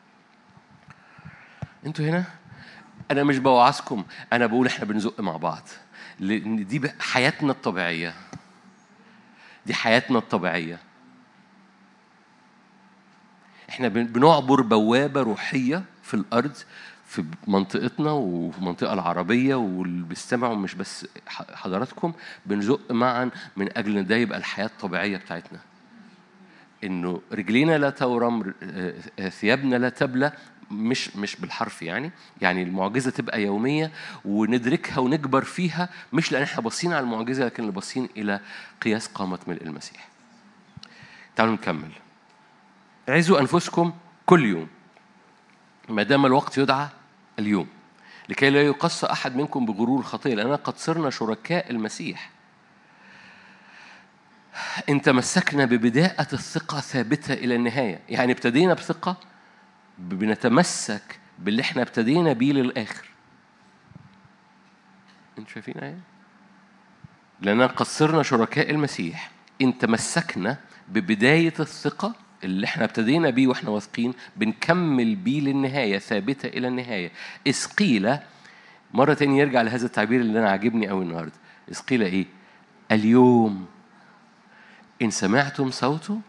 انتوا هنا انا مش بوعظكم انا بقول احنا بنزق مع بعض لان دي حياتنا الطبيعيه دي حياتنا الطبيعيه احنا بنعبر بوابه روحيه في الارض في منطقتنا وفي المنطقة العربية واللي بيستمعوا مش بس حضراتكم بنزق معا من أجل إن ده يبقى الحياة الطبيعية بتاعتنا. إنه رجلينا لا تورم ثيابنا لا تبلى مش مش بالحرف يعني يعني المعجزة تبقى يومية وندركها ونكبر فيها مش لأن احنا باصين على المعجزة لكن اللي باصين إلى قياس قامة ملء المسيح. تعالوا نكمل. عزوا أنفسكم كل يوم ما دام الوقت يدعى اليوم لكي لا يقص أحد منكم بغرور خطية لأننا قد صرنا شركاء المسيح إن تمسكنا ببداءة الثقة ثابتة إلى النهاية يعني ابتدينا بثقة بنتمسك باللي احنا ابتدينا بيه للآخر انتوا شايفين ايه؟ لأننا قد صرنا شركاء المسيح إن تمسكنا ببداية الثقة اللي احنا ابتدينا بيه واحنا واثقين بنكمل بيه للنهاية ثابتة إلى النهاية إسقيلة مرة تانية يرجع لهذا التعبير اللي أنا عاجبني أوي النهاردة إسقيلة إيه؟ اليوم إن سمعتم صوته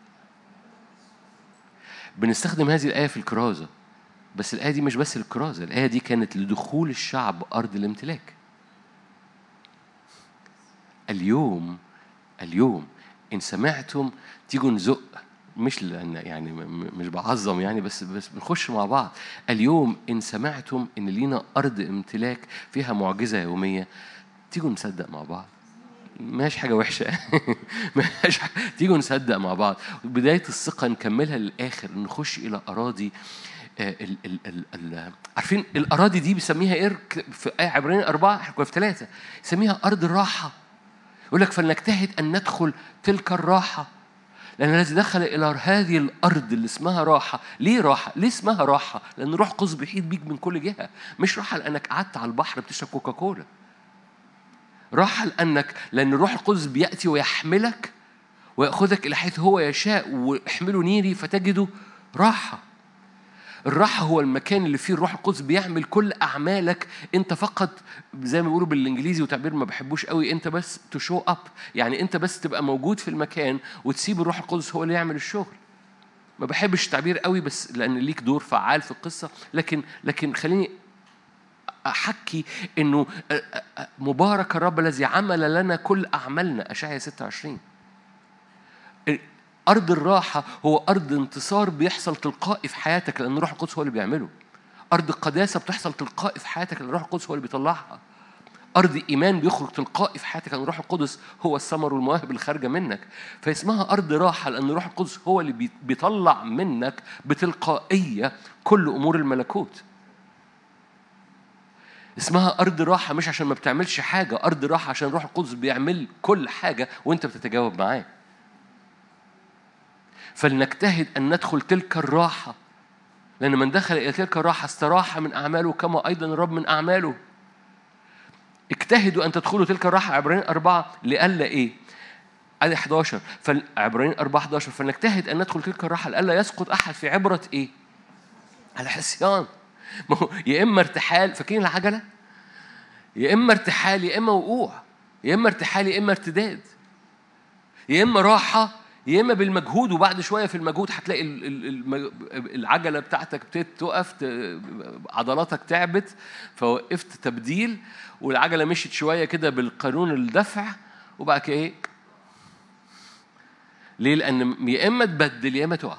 بنستخدم هذه الآية في الكرازة بس الآية دي مش بس الكرازة الآية دي كانت لدخول الشعب أرض الامتلاك اليوم اليوم إن سمعتم تيجوا نزق مش لأن يعني م- م- مش بعظم يعني بس بس بنخش مع بعض اليوم إن سمعتم إن لينا أرض امتلاك فيها معجزة يومية تيجوا نصدق مع بعض ماش حاجة وحشة ماش حاجة. تيجوا نصدق مع بعض بداية الثقة نكملها للآخر نخش إلى أراضي آه، ال ال ال ال عارفين الأراضي دي بيسميها إيه في آية عبرانيين أربعة إحنا كنا في ثلاثة يسميها أرض الراحة يقول لك فلنجتهد أن ندخل تلك الراحة لأن الذي دخل إلى هذه الأرض اللي اسمها راحة، ليه راحة؟ ليه اسمها راحة؟ لأن روح قدس بيحيط بيك من كل جهة، مش راحة لأنك قعدت على البحر بتشرب كوكاكولا. راحة لأنك لأن الروح القدس بيأتي ويحملك ويأخذك إلى حيث هو يشاء واحملوا نيري فتجدوا راحة. الراحة هو المكان اللي فيه الروح القدس بيعمل كل أعمالك أنت فقط زي ما بيقولوا بالإنجليزي وتعبير ما بحبوش قوي أنت بس تو شو أب يعني أنت بس تبقى موجود في المكان وتسيب الروح القدس هو اللي يعمل الشغل ما بحبش التعبير قوي بس لأن ليك دور فعال في القصة لكن لكن خليني أحكي إنه مبارك الرب الذي عمل لنا كل أعمالنا أشعيا 26 أرض الراحة هو أرض انتصار بيحصل تلقائي في حياتك لأن الروح القدس هو اللي بيعمله. أرض القداسة بتحصل تلقائي في حياتك لأن الروح القدس هو اللي بيطلعها. أرض إيمان بيخرج تلقائي في حياتك لأن الروح القدس هو الثمر والمواهب اللي خارجة منك. فاسمها أرض راحة لأن الروح القدس هو اللي بي- بيطلع منك بتلقائية كل أمور الملكوت. اسمها أرض راحة مش عشان ما بتعملش حاجة، أرض راحة عشان الروح القدس بيعمل كل حاجة وأنت بتتجاوب معاه. فلنجتهد أن ندخل تلك الراحة لأن من دخل إلى تلك الراحة استراح من أعماله كما أيضا الرب من أعماله اجتهدوا أن تدخلوا تلك الراحة عبرانيين أربعة لئلا إيه؟ آية 11 فعبرانيين 4 11 فلنجتهد أن ندخل تلك الراحة لئلا يسقط أحد في عبرة إيه؟ العصيان ما هو يا إما ارتحال فاكرين العجلة؟ يا إما ارتحال يا إما وقوع يا إما ارتحال يا إما ارتداد يا اما راحه يا اما بالمجهود وبعد شويه في المجهود هتلاقي ال- ال- الم- العجله بتاعتك ابتدت تقف ت- عضلاتك تعبت فوقفت تبديل والعجله مشيت شويه كده بالقانون الدفع وبعد كده ايه ليه لان يا اما تبدل يا اما تقع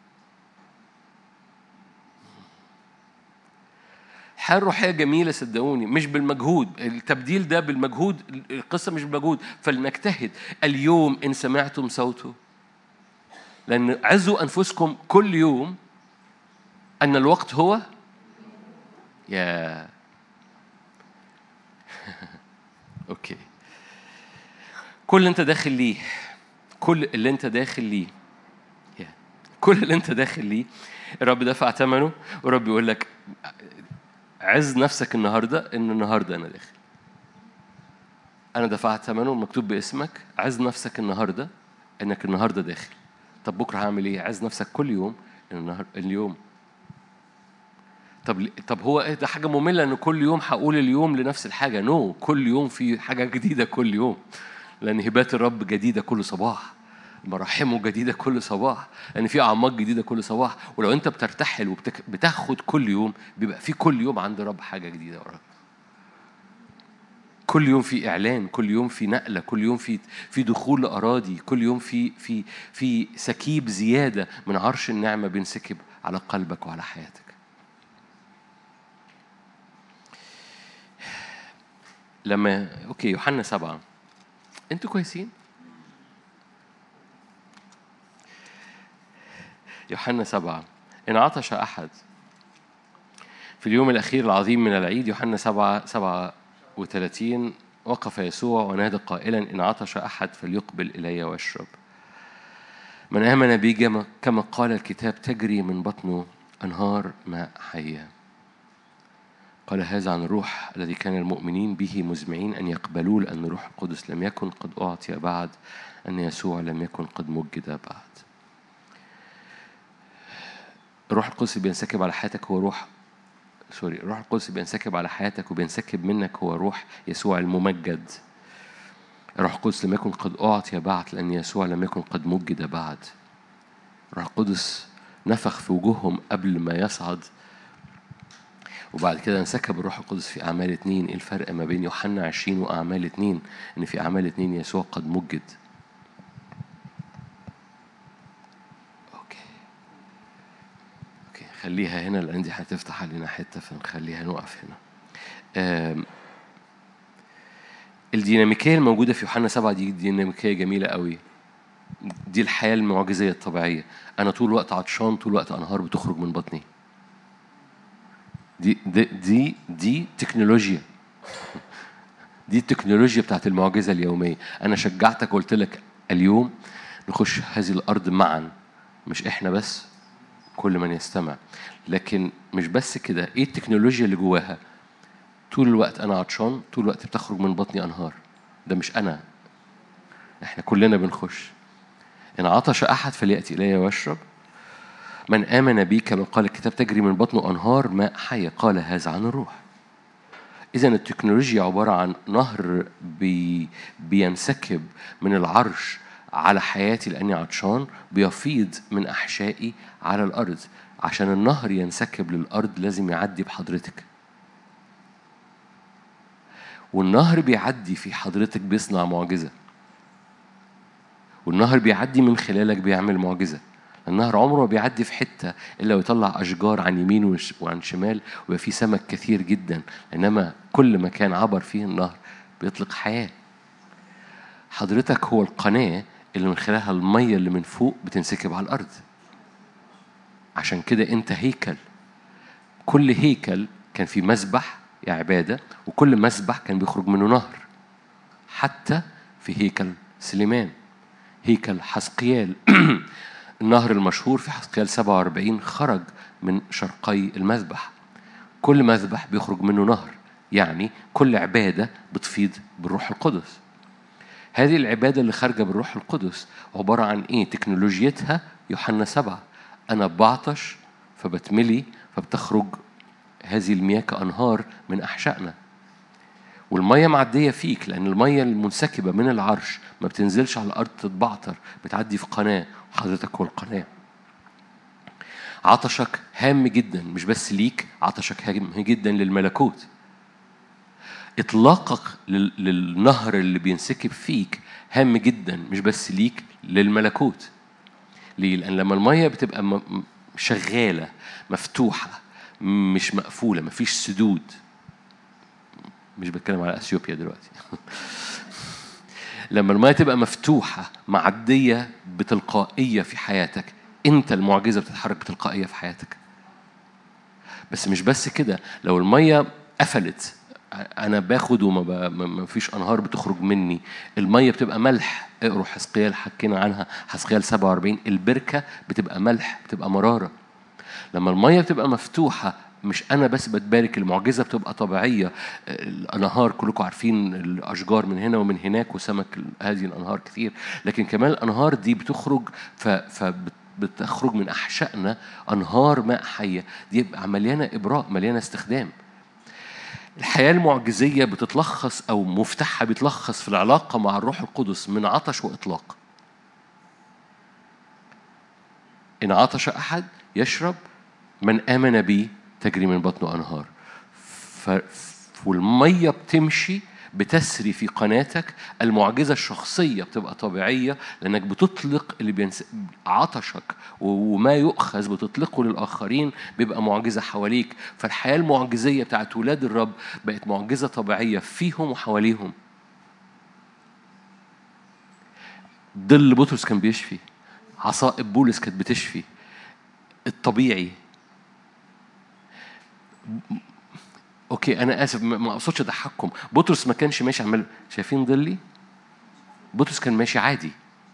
الحياة الروحية جميلة صدقوني مش بالمجهود التبديل ده بالمجهود القصة مش بالمجهود فلنجتهد اليوم إن سمعتم صوته لأن عزوا أنفسكم كل يوم أن الوقت هو يا أوكي كل اللي أنت داخل ليه كل اللي أنت داخل ليه يا. كل اللي أنت داخل ليه الرب دفع ثمنه والرب يقول لك عز نفسك النهارده ان النهارده انا داخل انا دفعت ثمنه مكتوب باسمك عز نفسك النهارده انك النهارده داخل طب بكره هعمل ايه عز نفسك كل يوم ان النهار اليوم طب ليه- طب هو ايه ده حاجه ممله ان كل يوم هقول اليوم لنفس الحاجه نو no. كل يوم في حاجه جديده كل يوم لان هبات الرب جديده كل صباح مراحمه جديده كل صباح لان في اعماق جديده كل صباح ولو انت بترتحل وبتاخد كل يوم بيبقى في كل يوم عند الرب حاجه جديده وراك كل يوم في اعلان كل يوم في نقله كل يوم في في دخول لاراضي كل يوم في في في سكيب زياده من عرش النعمه بينسكب على قلبك وعلى حياتك لما اوكي يوحنا سبعة انتوا كويسين يوحنا سبعة إن عطش أحد في اليوم الأخير العظيم من العيد يوحنا سبعة سبعة وثلاثين وقف يسوع ونادى قائلا إن عطش أحد فليقبل إلي واشرب من آمن بي جم- كما قال الكتاب تجري من بطنه أنهار ماء حية قال هذا عن الروح الذي كان المؤمنين به مزمعين أن يقبلوه لأن الروح القدس لم يكن قد أعطي بعد أن يسوع لم يكن قد مجد بعد الروح القدس بينسكب على حياتك هو روح سوري الروح القدس بينسكب على حياتك وبينسكب منك هو روح يسوع الممجد الروح القدس لم يكن قد أعطي بعد لأن يسوع لم يكن قد مجد بعد الروح القدس نفخ في وجوههم قبل ما يصعد وبعد كده انسكب الروح القدس في أعمال اتنين إيه الفرق ما بين يوحنا عشرين وأعمال اتنين إن في أعمال اتنين يسوع قد مجد اوكي خليها هنا لان دي هتفتح علينا حته فنخليها نقف هنا آم، الديناميكيه الموجوده في يوحنا سبعة دي ديناميكيه جميله قوي دي الحياه المعجزيه الطبيعيه انا طول الوقت عطشان طول الوقت انهار بتخرج من بطني دي دي دي, دي تكنولوجيا دي التكنولوجيا بتاعت المعجزه اليوميه انا شجعتك قلت لك اليوم نخش هذه الارض معا مش احنا بس كل من يستمع لكن مش بس كده ايه التكنولوجيا اللي جواها طول الوقت انا عطشان طول الوقت بتخرج من بطني انهار ده مش انا احنا كلنا بنخش ان عطش احد فلياتي الي ويشرب من امن بي كما قال الكتاب تجري من بطنه انهار ماء حي قال هذا عن الروح إذا التكنولوجيا عبارة عن نهر بي بينسكب من العرش على حياتي لأني عطشان بيفيض من أحشائي على الأرض عشان النهر ينسكب للأرض لازم يعدي بحضرتك والنهر بيعدي في حضرتك بيصنع معجزة والنهر بيعدي من خلالك بيعمل معجزة النهر عمره ما بيعدي في حتة إلا ويطلع أشجار عن يمين وش- وعن شمال ويبقى فيه سمك كثير جدا إنما كل مكان عبر فيه النهر بيطلق حياة حضرتك هو القناة اللي من خلالها المية اللي من فوق بتنسكب على الأرض عشان كده أنت هيكل كل هيكل كان فيه مسبح يا عبادة وكل مسبح كان بيخرج منه نهر حتى في هيكل سليمان هيكل حسقيال النهر المشهور في حسقيال 47 خرج من شرقي المذبح كل مذبح بيخرج منه نهر يعني كل عبادة بتفيض بالروح القدس هذه العبادة اللي خارجة بالروح القدس عبارة عن إيه؟ تكنولوجيتها يوحنا سبعة أنا بعطش فبتملي فبتخرج هذه المياه كأنهار من أحشائنا والمية معدية فيك لأن المية المنسكبة من العرش ما بتنزلش على الأرض تتبعتر بتعدي في قناة وحضرتك هو القناة عطشك هام جدا مش بس ليك عطشك هام جدا للملكوت إطلاقك لل- للنهر اللي بينسكب فيك هام جدا مش بس ليك للملكوت ليه؟ لأن لما المية بتبقى م- م- شغالة مفتوحة مش مقفولة مفيش سدود مش بتكلم على اثيوبيا دلوقتي لما المية تبقى مفتوحة معدية بتلقائية في حياتك انت المعجزة بتتحرك بتلقائية في حياتك بس مش بس كده لو المية قفلت انا باخد وما ب... ما- ما فيش انهار بتخرج مني الميه بتبقى ملح اقروا حسقيال حكينا عنها حسقيال 47 البركه بتبقى ملح بتبقى مراره لما الميه بتبقى مفتوحه مش انا بس بتبارك المعجزه بتبقى طبيعيه الانهار كلكم عارفين الاشجار من هنا ومن هناك وسمك هذه الانهار كثير لكن كمان الانهار دي بتخرج ف, ف بتخرج من احشائنا انهار ماء حيه دي يبقى مليانه ابراء مليانه استخدام الحياة المعجزية بتتلخص أو مفتاحها بيتلخص في العلاقة مع الروح القدس من عطش وإطلاق. إن عطش أحد يشرب من آمن بي تجري من بطنه أنهار. ف... والمية بتمشي بتسري في قناتك المعجزة الشخصية بتبقى طبيعية لأنك بتطلق اللي بينس... عطشك وما يؤخذ بتطلقه للآخرين بيبقى معجزة حواليك فالحياة المعجزية بتاعت ولاد الرب بقت معجزة طبيعية فيهم وحواليهم ظل بطرس كان بيشفي عصائب بولس كانت بتشفي الطبيعي اوكي انا اسف ما اقصدش اضحككم بطرس ما كانش ماشي عمال شايفين ظلي بطرس كان ماشي عادي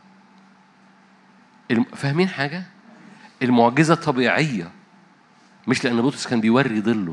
فاهمين حاجه المعجزه طبيعيه مش لان بطرس كان بيوري ظله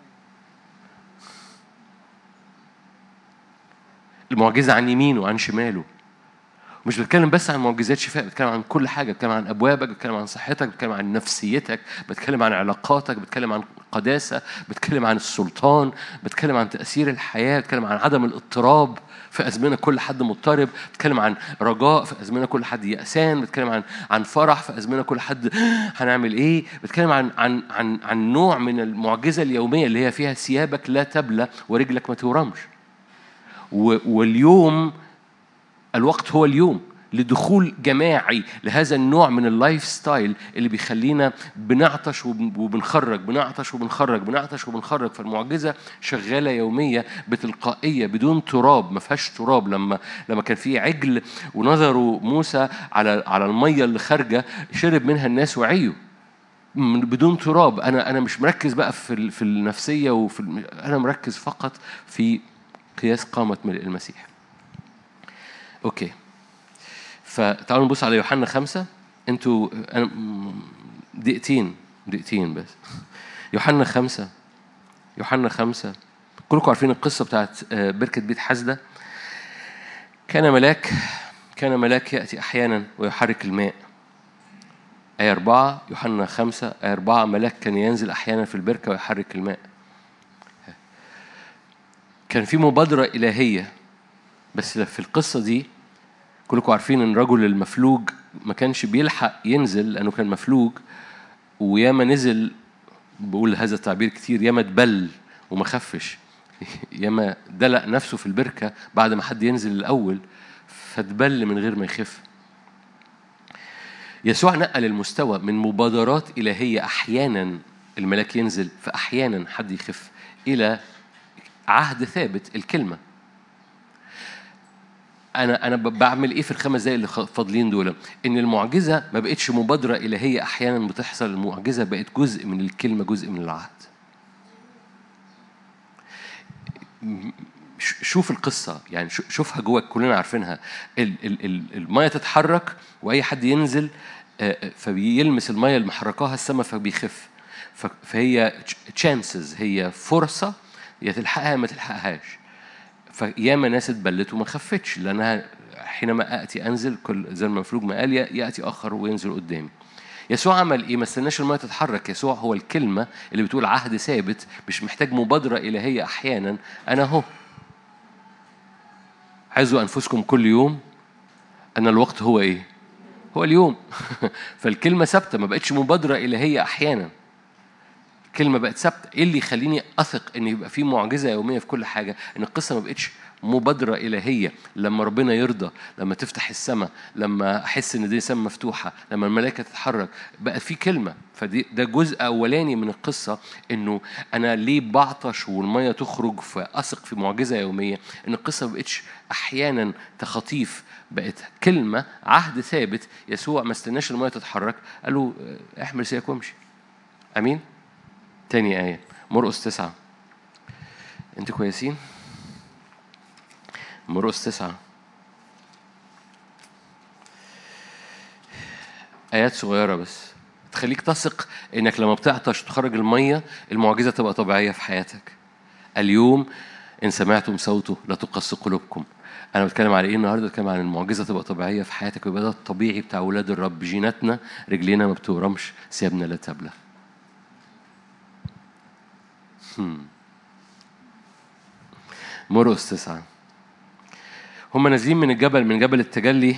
المعجزه عن يمينه وعن شماله مش بتكلم بس عن معجزات شفاء بتكلم عن كل حاجه بتكلم عن ابوابك بتكلم عن صحتك بتكلم عن نفسيتك بتكلم عن علاقاتك بتكلم عن قداسه بتكلم عن السلطان بتكلم عن تاثير الحياه بتكلم عن عدم الاضطراب في ازمنه كل حد مضطرب بتكلم عن رجاء في ازمنه كل حد يأسان بتكلم عن عن فرح في ازمنه كل حد هنعمل ايه بتكلم عن عن عن عن نوع من المعجزه اليوميه اللي هي فيها ثيابك لا تبلى ورجلك ما تورمش واليوم الوقت هو اليوم لدخول جماعي لهذا النوع من اللايف ستايل اللي بيخلينا بنعطش وبنخرج بنعطش وبنخرج بنعطش وبنخرج فالمعجزه شغاله يوميه بتلقائيه بدون تراب ما فيهاش تراب لما لما كان في عجل ونظروا موسى على على الميه اللي خارجه شرب منها الناس وعيوا بدون تراب انا انا مش مركز بقى في في النفسيه وفي انا مركز فقط في قياس قامه ملء المسيح اوكي فتعالوا نبص على يوحنا خمسة انتوا أنا دقيقتين دقيقتين بس يوحنا خمسة يوحنا خمسة كلكم عارفين القصة بتاعت آه، بركة بيت حزدة كان ملاك كان ملاك يأتي أحيانا ويحرك الماء آية أربعة يوحنا خمسة آية أربعة ملاك كان ينزل أحيانا في البركة ويحرك الماء كان في مبادرة إلهية بس في القصة دي كلكم عارفين ان الرجل المفلوج ما كانش بيلحق ينزل لانه كان مفلوج وياما نزل بقول هذا التعبير كتير ياما اتبل وما خفش ياما دلق نفسه في البركه بعد ما حد ينزل الاول فاتبل من غير ما يخف يسوع نقل المستوى من مبادرات إلهية أحيانا الملاك ينزل فأحيانا حد يخف إلى عهد ثابت الكلمة انا انا بعمل ايه في الخمس دقايق اللي فاضلين دول ان المعجزه ما بقتش مبادره الهيه احيانا بتحصل المعجزه بقت جزء من الكلمه جزء من العهد شوف القصة يعني شوفها جواك كلنا عارفينها المية تتحرك وأي حد ينزل فبيلمس المية اللي محركاها السماء فبيخف فهي تشانسز هي فرصة يا تلحقها ما تلحقهاش فياما ناس اتبلت وما خفتش لأنها حينما آتي أنزل كل زي ما مفروج ما قال يأتي آخر وينزل قدامي يسوع عمل ايه؟ ما استناش الميه تتحرك، يسوع هو الكلمه اللي بتقول عهد ثابت مش محتاج مبادره الهيه احيانا، انا اهو. عايزوا انفسكم كل يوم ان الوقت هو ايه؟ هو اليوم. فالكلمه ثابته ما بقتش مبادره الهيه احيانا. كلمة بقت ثابتة إيه اللي يخليني أثق إن يبقى في معجزة يومية في كل حاجة إن القصة ما بقتش مبادرة إلهية لما ربنا يرضى لما تفتح السماء لما أحس إن دي السماء مفتوحة لما الملائكة تتحرك بقى في كلمة فدي ده جزء أولاني من القصة إنه أنا ليه بعطش والمية تخرج فأثق في معجزة يومية إن القصة ما بقتش أحيانا تخطيف بقت كلمة عهد ثابت يسوع ما استناش المية تتحرك قال له احمل سياك وامشي أمين تاني آية مرقس تسعة أنتوا كويسين؟ مرقس تسعة آيات صغيرة بس تخليك تثق إنك لما بتعطش تخرج المية المعجزة تبقى طبيعية في حياتك اليوم إن سمعتم صوته لا تقص قلوبكم أنا بتكلم على إيه النهاردة بتكلم عن المعجزة تبقى طبيعية في حياتك ويبقى ده الطبيعي بتاع أولاد الرب جيناتنا رجلينا ما بتورمش ثيابنا لا تبلى مرقس تسعة هم نازلين من الجبل من جبل التجلي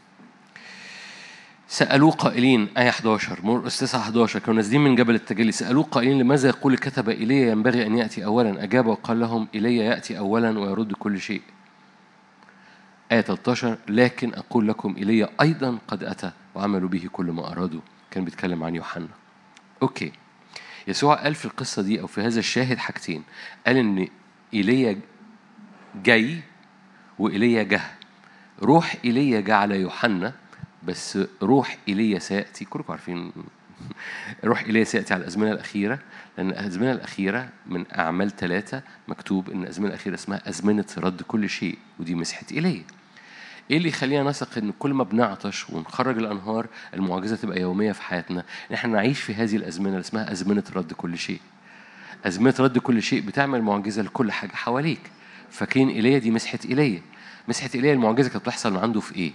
سألوه قائلين آية 11 مرقس 9 11 كانوا نازلين من جبل التجلي سألوه قائلين لماذا يقول الكتب إلي ينبغي أن يأتي أولا أجاب وقال لهم إلي يأتي أولا ويرد كل شيء آية 13 لكن أقول لكم إلي أيضا قد أتى وعملوا به كل ما أرادوا كان بيتكلم عن يوحنا أوكي يسوع قال في القصة دي أو في هذا الشاهد حاجتين قال إن إيليا جاي وإيليا جه روح إيليا جه على يوحنا بس روح إيليا سيأتي كلكم عارفين روح إيليا سيأتي على الأزمنة الأخيرة لأن الأزمنة الأخيرة من أعمال ثلاثة مكتوب إن الأزمنة الأخيرة اسمها أزمنة رد كل شيء ودي مسحة إيليا ايه اللي يخلينا نثق ان كل ما بنعطش ونخرج الانهار المعجزه تبقى يوميه في حياتنا ان احنا نعيش في هذه الازمنه اللي اسمها ازمنه رد كل شيء ازمنه رد كل شيء بتعمل معجزه لكل حاجه حواليك فاكرين ايليا دي مسحه ايليا مسحه ايليا المعجزه كانت بتحصل من عنده في ايه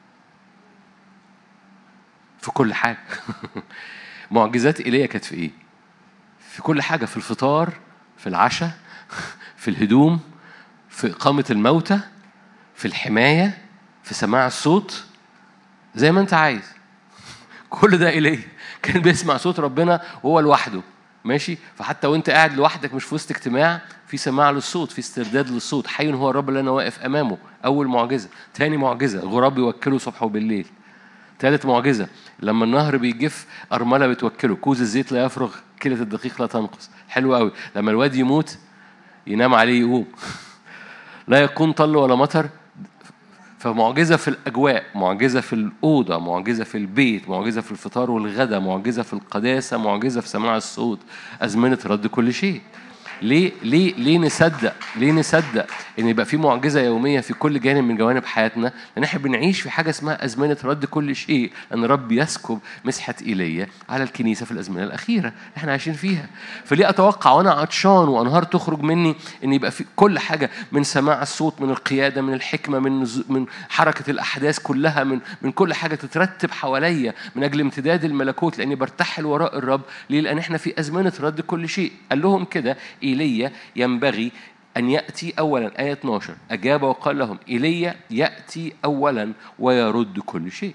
في كل حاجه معجزات ايليا كانت في ايه في كل حاجه في الفطار في العشاء في الهدوم في إقامة الموتى في الحماية في سماع الصوت زي ما انت عايز كل ده إليه كان بيسمع صوت ربنا وهو لوحده ماشي فحتى وانت قاعد لوحدك مش في وسط اجتماع في سماع للصوت في استرداد للصوت حي هو الرب اللي انا واقف امامه اول معجزه تاني معجزه غراب يوكله صبح وبالليل ثالث معجزه لما النهر بيجف ارمله بتوكله كوز الزيت لا يفرغ كيلة الدقيق لا تنقص حلو قوي لما الواد يموت ينام عليه يقوم لا يكون طل ولا مطر فمعجزة في الأجواء معجزة في الأوضة معجزة في البيت معجزة في الفطار والغدا معجزة في القداسة معجزة في سماع الصوت أزمنة رد كل شيء ليه ليه ليه نصدق ليه نصدق ان يبقى في معجزه يوميه في كل جانب من جوانب حياتنا لان احنا بنعيش في حاجه اسمها ازمنه رد كل شيء ان رب يسكب مسحه ايليا على الكنيسه في الازمنه الاخيره احنا عايشين فيها فليه اتوقع وانا عطشان وانهار تخرج مني ان يبقى في كل حاجه من سماع الصوت من القياده من الحكمه من من حركه الاحداث كلها من من كل حاجه تترتب حواليا من اجل امتداد الملكوت لاني برتحل وراء الرب ليه لان احنا في ازمنه رد كل شيء قال لهم كده إيليا ينبغي أن يأتي أولا آية 12 أجاب وقال لهم إيليا يأتي أولا ويرد كل شيء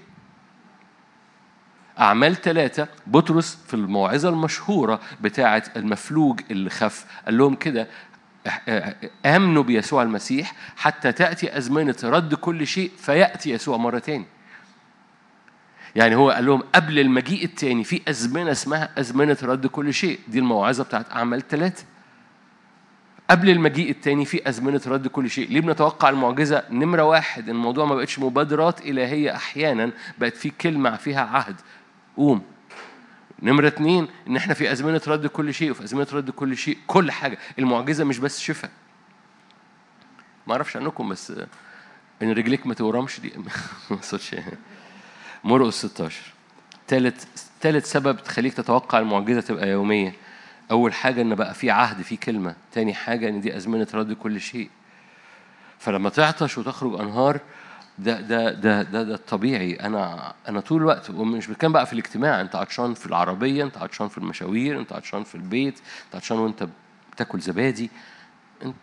أعمال ثلاثة بطرس في الموعظة المشهورة بتاعة المفلوج اللي خف قال لهم كده آمنوا بيسوع المسيح حتى تأتي أزمنة رد كل شيء فيأتي يسوع مرة تاني يعني هو قال لهم قبل المجيء التاني في أزمنة اسمها أزمنة رد كل شيء دي الموعظة بتاعت أعمال ثلاثة قبل المجيء التاني في أزمنة رد كل شيء ليه بنتوقع المعجزة نمرة واحد الموضوع ما بقتش مبادرات إلهية أحيانا بقت في كلمة فيها عهد قوم نمرة اتنين إن إحنا في أزمنة رد كل شيء وفي أزمنة رد كل شيء كل حاجة المعجزة مش بس شفاء ما أعرفش عنكم بس إن رجليك ما تورمش دي ما صوتش مرقس 16 ثالث ثالث سبب تخليك تتوقع المعجزة تبقى يومية أول حاجة إن بقى في عهد في كلمة تاني حاجة إن دي أزمنة رد كل شيء فلما تعطش وتخرج أنهار ده ده ده ده, ده الطبيعي انا انا طول الوقت ومش بتكلم بقى في الاجتماع انت عطشان في العربيه انت عطشان في المشاوير انت عطشان في البيت انت عطشان وانت بتاكل زبادي انت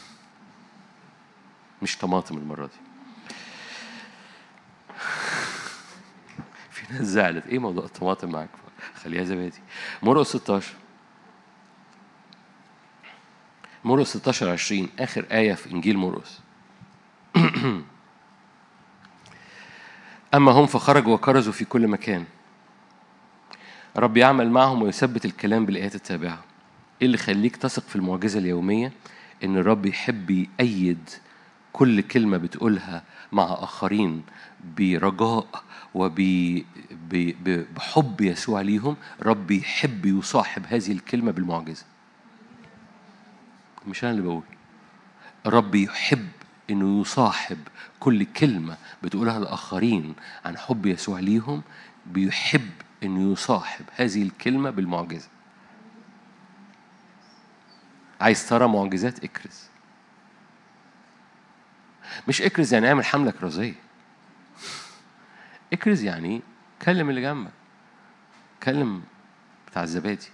مش طماطم المره دي في ناس زعلت ايه موضوع الطماطم معاك خليها زبادي مرقس 16 مرقس 16 20 آخر آية في إنجيل مرقس أما هم فخرجوا وكرزوا في كل مكان رب يعمل معهم ويثبت الكلام بالآيات التابعة إيه اللي يخليك تثق في المعجزة اليومية إن الرب يحب يأيد كل كلمة بتقولها مع آخرين برجاء وبحب يسوع ليهم رب يحب يصاحب هذه الكلمة بالمعجزة مش أنا اللي بقول الرب يحب إنه يصاحب كل كلمة بتقولها الآخرين عن حب يسوع ليهم بيحب إنه يصاحب هذه الكلمة بالمعجزة عايز ترى معجزات اكرز مش اكرز يعني اعمل حملة كرازية اكرز يعني كلم اللي جنبك كلم بتاع الزبادي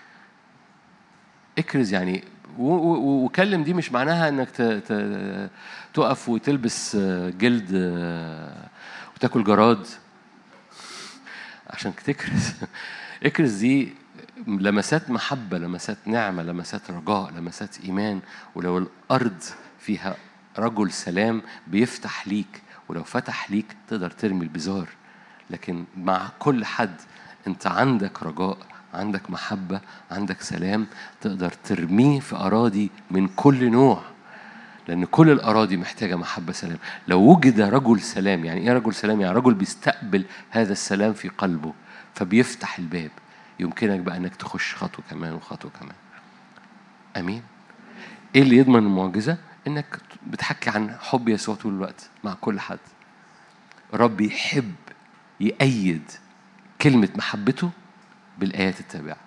اكرز يعني وكلم دي مش معناها انك تقف وتلبس جلد وتاكل جراد عشان تكرز اكرز دي لمسات محبة لمسات نعمة لمسات رجاء لمسات إيمان ولو الأرض فيها رجل سلام بيفتح ليك ولو فتح ليك تقدر ترمي البزار لكن مع كل حد انت عندك رجاء عندك محبة عندك سلام تقدر ترميه في أراضي من كل نوع لأن كل الأراضي محتاجة محبة سلام لو وجد رجل سلام يعني إيه رجل سلام يعني رجل بيستقبل هذا السلام في قلبه فبيفتح الباب يمكنك بقى انك تخش خطوه كمان وخطوه كمان امين ايه اللي يضمن المعجزه انك بتحكي عن حب يسوع طول الوقت مع كل حد رب يحب يأيد كلمة محبته بالآيات التابعة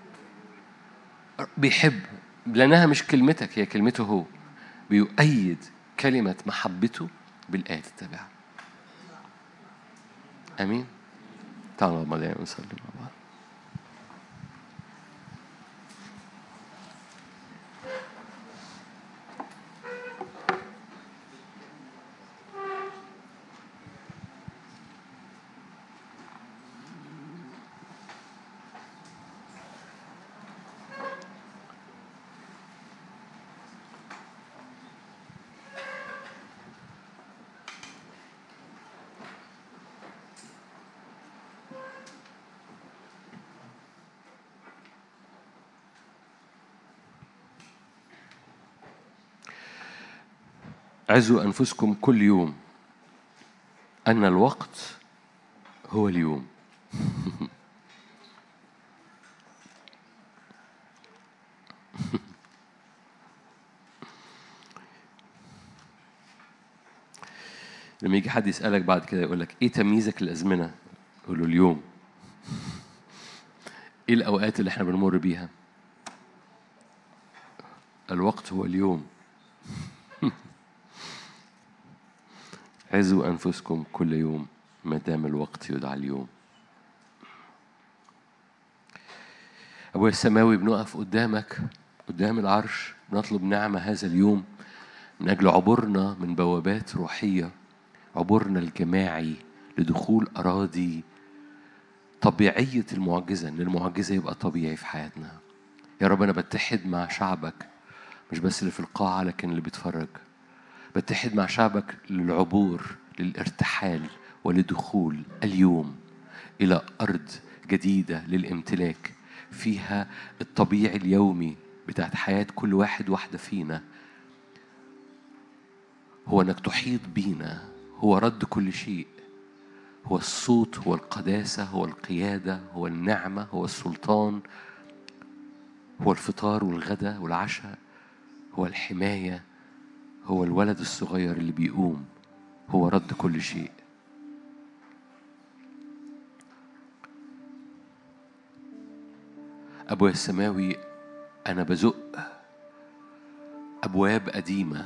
بيحب لأنها مش كلمتك هي كلمته هو بيؤيد كلمة محبته بالآيات التابعة أمين تعالوا مع نصلي مع بعض عزوا أنفسكم كل يوم أن الوقت هو اليوم لما يجي حد يسألك بعد كده يقول لك إيه تمييزك للأزمنة؟ يقول له اليوم. إيه الأوقات اللي إحنا بنمر بيها؟ الوقت هو اليوم. عزوا أنفسكم كل يوم ما دام الوقت يدعى اليوم. أبويا السماوي بنقف قدامك قدام العرش نطلب نعمة هذا اليوم من أجل عبورنا من بوابات روحية عبورنا الجماعي لدخول أراضي طبيعية المعجزة إن المعجزة يبقى طبيعي في حياتنا يا رب أنا بتحد مع شعبك مش بس اللي في القاعة لكن اللي بيتفرج بتحد مع شعبك للعبور للارتحال ولدخول اليوم إلى أرض جديدة للامتلاك فيها الطبيعي اليومي بتاعت حياة كل واحد واحدة فينا هو انك تحيط بينا هو رد كل شيء هو الصوت هو القداسة هو القيادة هو النعمة هو السلطان هو الفطار والغداء والعشاء هو الحماية هو الولد الصغير اللي بيقوم هو رد كل شيء أبويا السماوي أنا بزق أبواب قديمة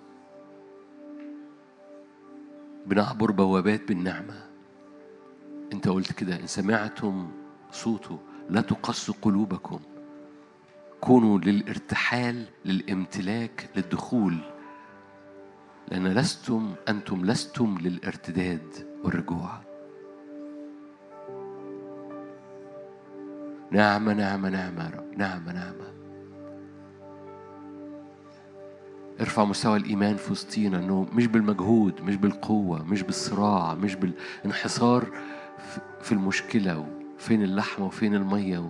بنعبر بوابات بالنعمة أنت قلت كده إن سمعتم صوته لا تقصوا قلوبكم كونوا للارتحال للامتلاك للدخول لأن لستم أنتم لستم للارتداد والرجوع نعمة نعمة نعمة يا رب نعمة نعمة ارفع مستوى الإيمان في وسطينا إنه مش بالمجهود مش بالقوة مش بالصراع مش بالانحصار في المشكلة وفين اللحمة وفين المية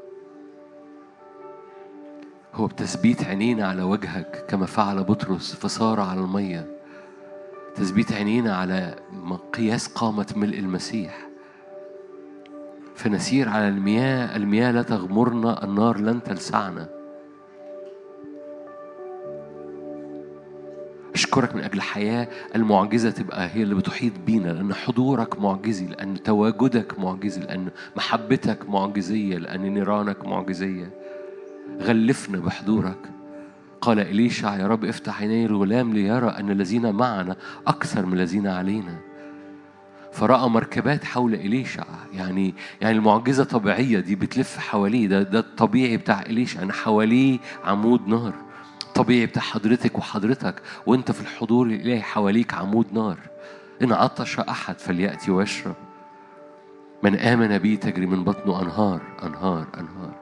هو بتثبيت عينينا على وجهك كما فعل بطرس فصار على المية تثبيت عينينا على قياس قامة ملء المسيح فنسير على المياه المياه لا تغمرنا النار لن تلسعنا أشكرك من أجل حياة المعجزة تبقى هي اللي بتحيط بينا لأن حضورك معجزي لأن تواجدك معجزي لأن محبتك معجزية لأن نيرانك معجزية غلفنا بحضورك قال إليشع يا رب افتح عيني الغلام ليرى أن الذين معنا أكثر من الذين علينا فرأى مركبات حول إليشع يعني يعني المعجزة طبيعية دي بتلف حواليه ده ده الطبيعي بتاع إليشع أنا حواليه عمود نار طبيعي بتاع حضرتك وحضرتك وانت في الحضور الإلهي حواليك عمود نار إن عطش أحد فليأتي ويشرب من آمن بي تجري من بطنه أنهار أنهار أنهار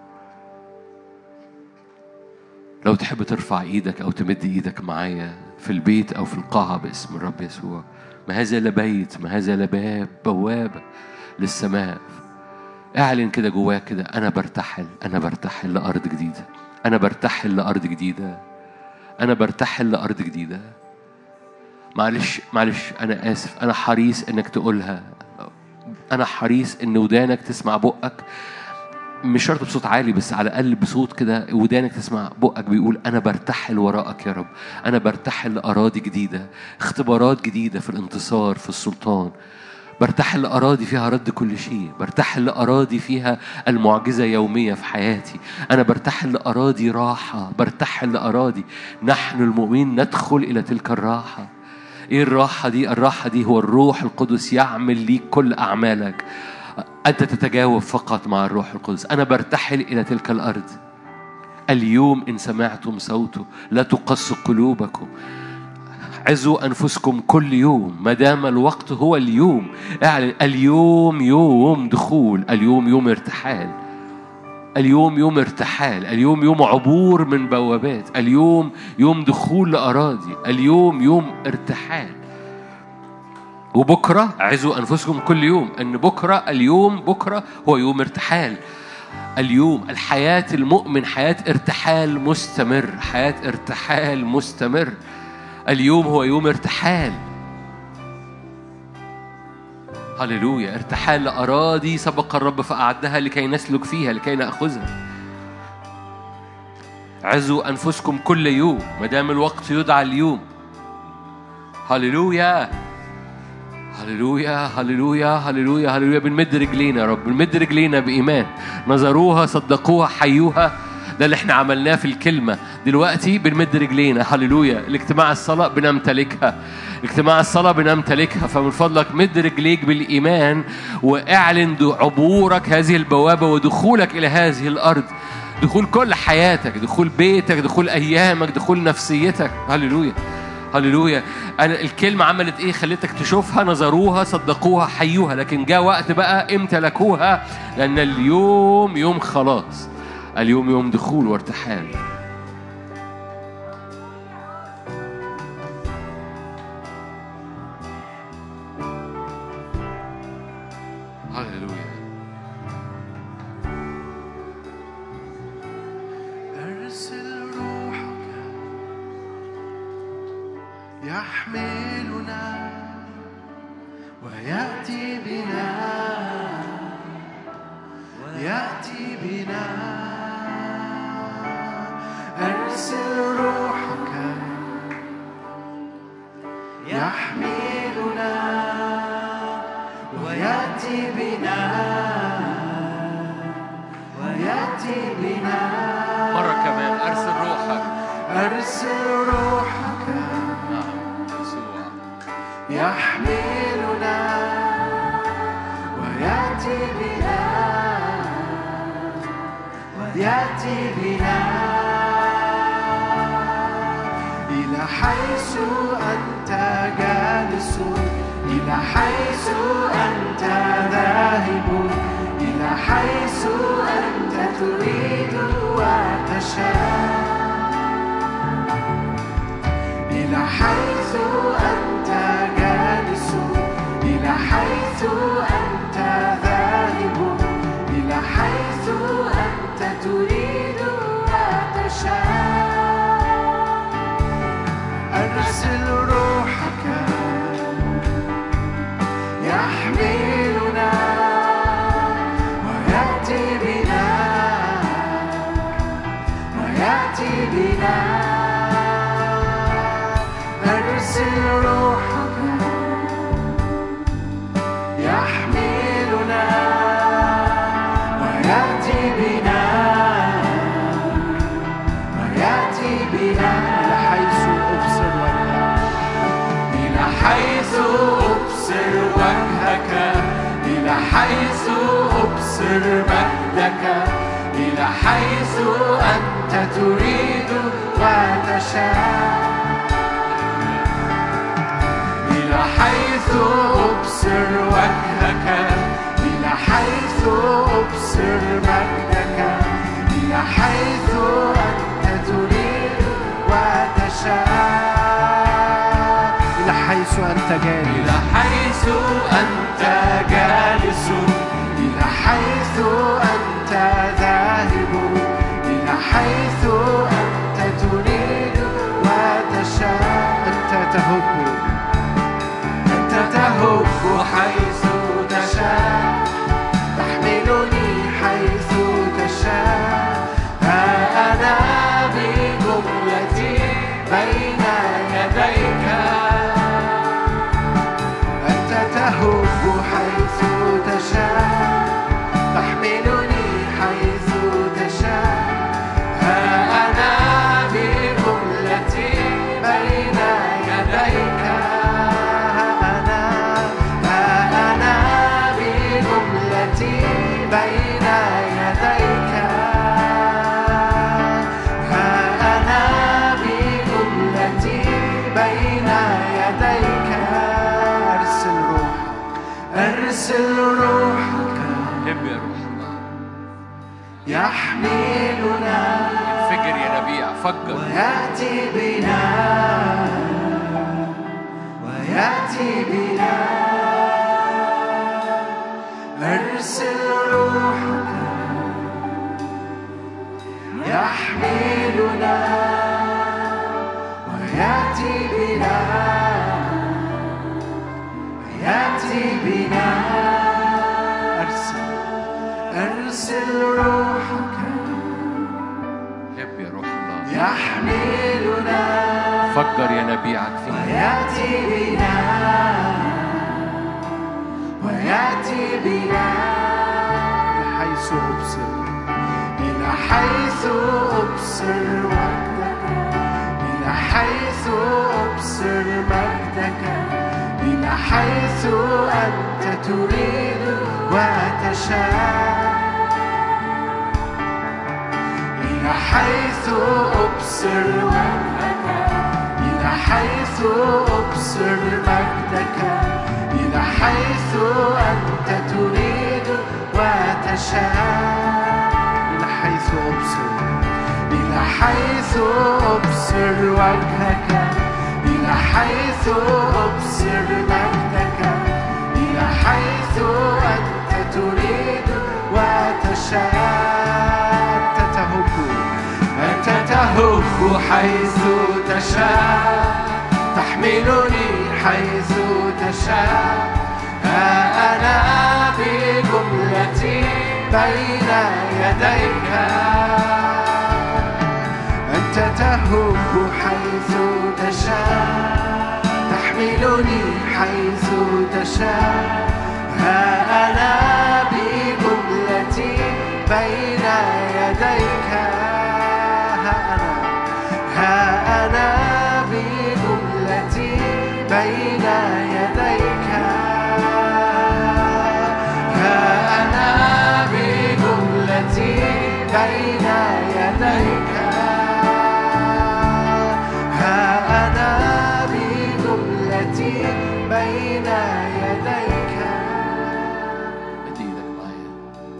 لو تحب ترفع ايدك او تمد ايدك معايا في البيت او في القاعه باسم الرب يسوع ما هذا لا بيت ما هذا لا باب بوابه للسماء اعلن كده جواك كده انا برتحل انا برتحل لارض جديده انا برتحل لارض جديده انا برتحل لارض جديده معلش معلش انا اسف انا حريص انك تقولها انا حريص ان ودانك تسمع بقك مش شرط بصوت عالي بس على الاقل بصوت كده ودانك تسمع بقك بيقول انا برتحل وراءك يا رب انا برتحل لاراضي جديده اختبارات جديده في الانتصار في السلطان برتحل لأراضي فيها رد كل شيء برتحل لأراضي فيها المعجزة يومية في حياتي أنا برتحل لأراضي راحة برتحل لأراضي نحن المؤمنين ندخل إلى تلك الراحة إيه الراحة دي؟ الراحة دي هو الروح القدس يعمل ليك كل أعمالك أنت تتجاوب فقط مع الروح القدس أنا برتحل إلى تلك الأرض اليوم إن سمعتم صوته لا تقص قلوبكم عزوا أنفسكم كل يوم ما دام الوقت هو اليوم اعلن اليوم يوم دخول اليوم يوم ارتحال اليوم يوم ارتحال اليوم يوم عبور من بوابات اليوم يوم دخول لأراضي اليوم يوم ارتحال وبكرة عزوا أنفسكم كل يوم أن بكرة اليوم بكرة هو يوم ارتحال اليوم الحياة المؤمن حياة ارتحال مستمر حياة ارتحال مستمر اليوم هو يوم ارتحال هللويا ارتحال لأراضي سبق الرب فأعدها لكي نسلك فيها لكي نأخذها عزوا أنفسكم كل يوم ما دام الوقت يدعى اليوم هللويا هللويا هللويا هللويا هللويا بنمد رجلينا يا رب بنمد رجلينا بإيمان نظروها صدقوها حيوها ده اللي احنا عملناه في الكلمة دلوقتي بنمد رجلينا هللويا الاجتماع الصلاة بنمتلكها اجتماع الصلاة بنمتلكها فمن فضلك مد رجليك بالإيمان واعلن عبورك هذه البوابة ودخولك إلى هذه الأرض دخول كل حياتك دخول بيتك دخول أيامك دخول نفسيتك هللويا هللويا انا الكلمه عملت ايه خليتك تشوفها نظروها صدقوها حيوها لكن جاء وقت بقى امتلكوها لان اليوم يوم خلاص اليوم يوم دخول وارتحال هللويا أرسل روحك يحملنا ويأتي بنا يأتي بنا أرسل روحك يحملنا ويأتي بنا ويأتي بنا مرة كمان أرسل روحك أرسل روحك نعم يسوع يحملنا ويأتي بنا ويأتي بنا إلى حيث أنت جالس إلى حيث أنت ذاهب إلى حيث أنت تريد وتشاء إلى حيث أنت جالس إلى حيث أنت ذاهب إلى حيث أنت تريد وتشاء أرسل روحك يحملنا ويأتي بنا ويأتي بنا أرسل روحك يحملنا ويأتي بنا ويأتي بنا إلى حيث أبصر وجهك إلى حيث أبصر مجدك إلى حيث أنت تريد وتشاء إلى حيث أبصر وجهك إلى حيث أبصر مجدك إلى حيث أنت تريد وتشاء إلى حيث أنت جالس إلى حيث أنت جالس إلى حيث أنت ذاهب إلى حيث أنت تريد وتشاء أنت تهب أنت تهب حيث تشاء تحملني حيث تشاء ها أنا بجملتي بين يديك أنت تهب حيث تشاء تحملني حيث تشاء ها أنا بجملتي بين يديك ها أنا ها أنا بجملتي بين يديك ها أنا بجملتي بين يديك أرسل روحك أرسل روحك هب يا روح الله يحملنا انفجر يا نبيع فجر ويأتي بنا ويأتي بنا أرسل روحك يحملنا ويأتي بنا يحملنا فجر ينابيعك فينا ويأتي بنا ويأتي بنا حيث أبصر إلى حيث أبصر وجدك إلى حيث أبصر مجدك إلى حيث أنت تريد وتشاء إلى حيث أبصر وجهك إلى حيث أبصر مجدك إلى حيث أنت تريد وتشاء إلى حيث أبصر إلى حيث أبصر وجهك إلى حيث أبصر مجدك إلى حيث أنت تريد وتشاء أنت تهب أنت تهب حيث تشاء تحملني حيث تشاء ها أنا بجملتي بين يديك أنت تهب حيث تشاء تحملني حيث تشاء ها أنا بجملتي بين يديك ها أنا ها أنا بجملتي بين يديك ها أنا بجملتي بين يديك ها أنا بجملتي بين يديك مد ايدك معايا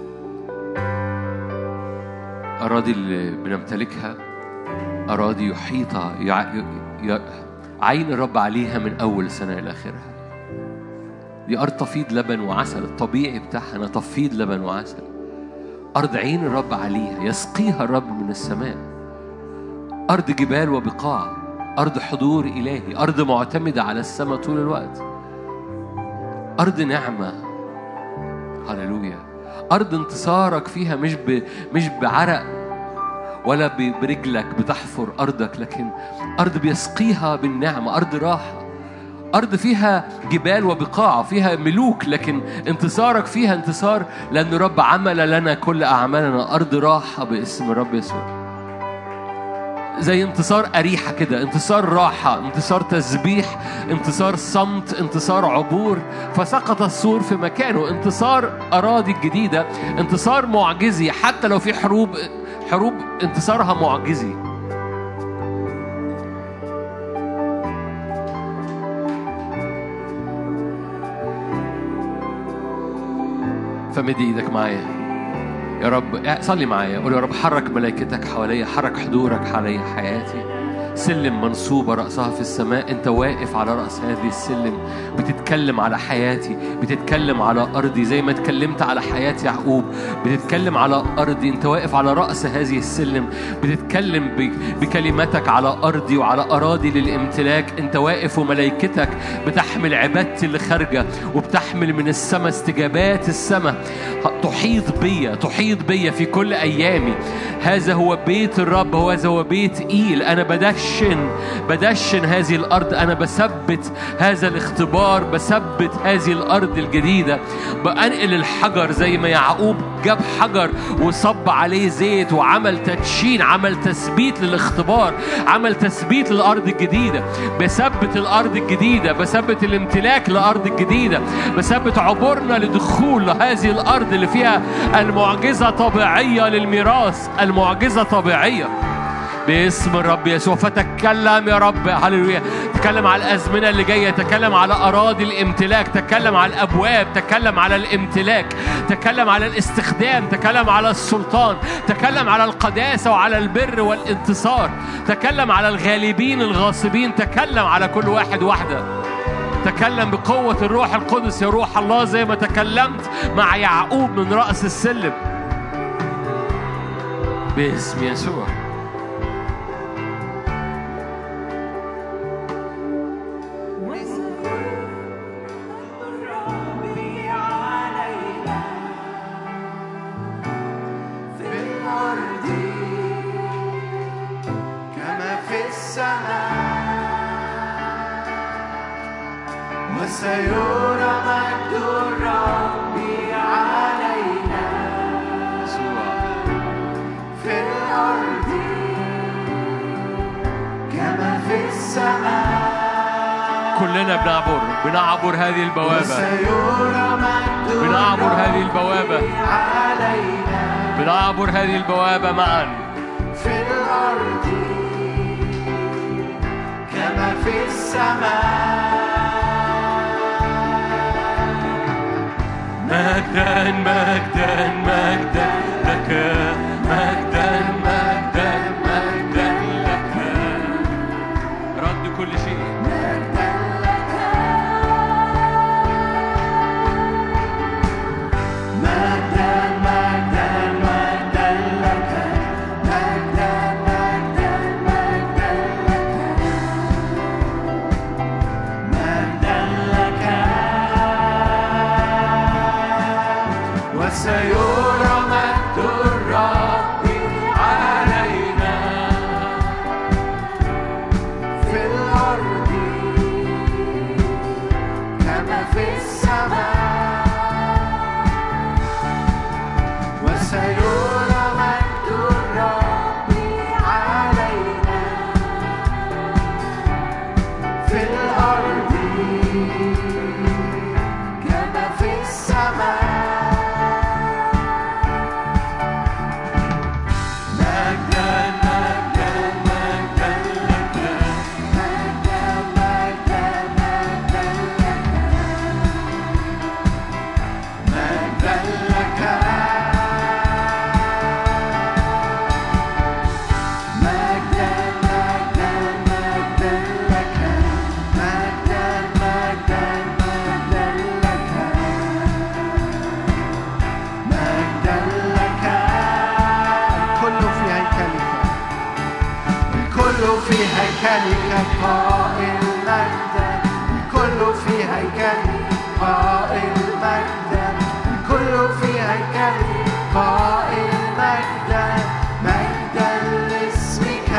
أراضي اللي بنمتلكها أراضي يحيط يع... ي... عين الرب عليها من أول سنة إلى آخرها دي أرض تفيض لبن وعسل الطبيعي بتاعها أنها تفيض لبن وعسل أرض عين الرب عليها يسقيها الرب من السماء أرض جبال وبقاع أرض حضور إلهي أرض معتمدة على السماء طول الوقت أرض نعمة هللويا أرض انتصارك فيها مش ب... مش بعرق ولا ب- برجلك بتحفر أرضك لكن أرض بيسقيها بالنعمة أرض راحة أرض فيها جبال وبقاع فيها ملوك لكن انتصارك فيها انتصار لأن رب عمل لنا كل أعمالنا أرض راحة باسم الرب يسوع زي انتصار أريحة كده انتصار راحة انتصار تسبيح انتصار صمت انتصار عبور فسقط السور في مكانه انتصار أراضي الجديدة انتصار معجزي حتى لو في حروب حروب انتصارها معجزي فمد ايدك معايا يا رب صلي معايا قول يا رب حرك ملائكتك حواليا حرك حضورك حواليا حياتي سلم منصوبة رأسها في السماء أنت واقف على رأس هذه السلم بتتكلم على حياتي بتتكلم على أرضي زي ما اتكلمت على حياة يعقوب بتتكلم على أرضي أنت واقف على رأس هذه السلم بتتكلم ب- بكلماتك على أرضي وعلى أراضي للامتلاك أنت واقف وملائكتك بتحمل عبادتي اللي خارجة وبتحمل من السماء استجابات السماء تحيط بيا تحيط بيا في كل أيامي هذا هو بيت الرب هذا هو بيت إيل أنا بدشن بدشن هذه الأرض أنا بثبت هذا الاختبار بثبت هذه الأرض الجديدة بنقل الحجر زي ما يعقوب جاب حجر وصب عليه زيت وعمل تدشين عمل تثبيت للاختبار عمل تثبيت للأرض الجديدة بثبت الأرض الجديدة بثبت الامتلاك للأرض الجديدة بثبت عبورنا لدخول هذه الأرض اللي فيها المعجزة طبيعية للميراث المعجزة طبيعية باسم الرب يسوع فتكلم يا رب هللويا تكلم على الازمنه اللي جايه تكلم على اراضي الامتلاك تكلم على الابواب تكلم على الامتلاك تكلم على الاستخدام تكلم على السلطان تكلم على القداسه وعلى البر والانتصار تكلم على الغالبين الغاصبين تكلم على كل واحد واحده تكلم بقوة الروح القدس يا روح الله زي ما تكلمت مع يعقوب من رأس السلم باسم يسوع ربي علينا في الأرض وسيرى مجد الرب علينا يسوع في الأرض كما في السماء كلنا بنعبر بنعبر هذه البوابة وسيرى مجد بنعبر هذه البوابة علينا بنعبر هذه البوابة معا في الأرض كما في السماء مجدا مجدا مجدا لك مجدا مجدا مجدا لك رد كل شيء مجدا مجدا مجدا لك مجدا مجدا مجدا لك مجدا لك وسيرى مجد الرب علينا في الأرض كما في السماء وسيرى مجد الرب علينا في الأرض كما في السماء مجدا مجدا مجدا لك مجدا مجدا مجدا لك مجدا لك مجدا مجدا مجدا لك مجدا مجدا مجدا لك مجدا لك الكل في هيكلك الكل في هيكلك قائل مجدا الكل في هيكلك قائل مجدا الكل في هيكلك قائل مجدا مجدا لاسمك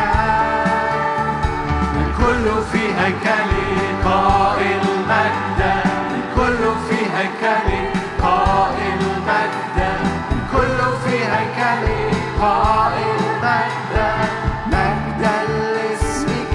الكل في هيكلي قائل مجدا الكل في هيكلي قائل مجدا الكل في هيكلي قائل مجدا مجدا لاسمك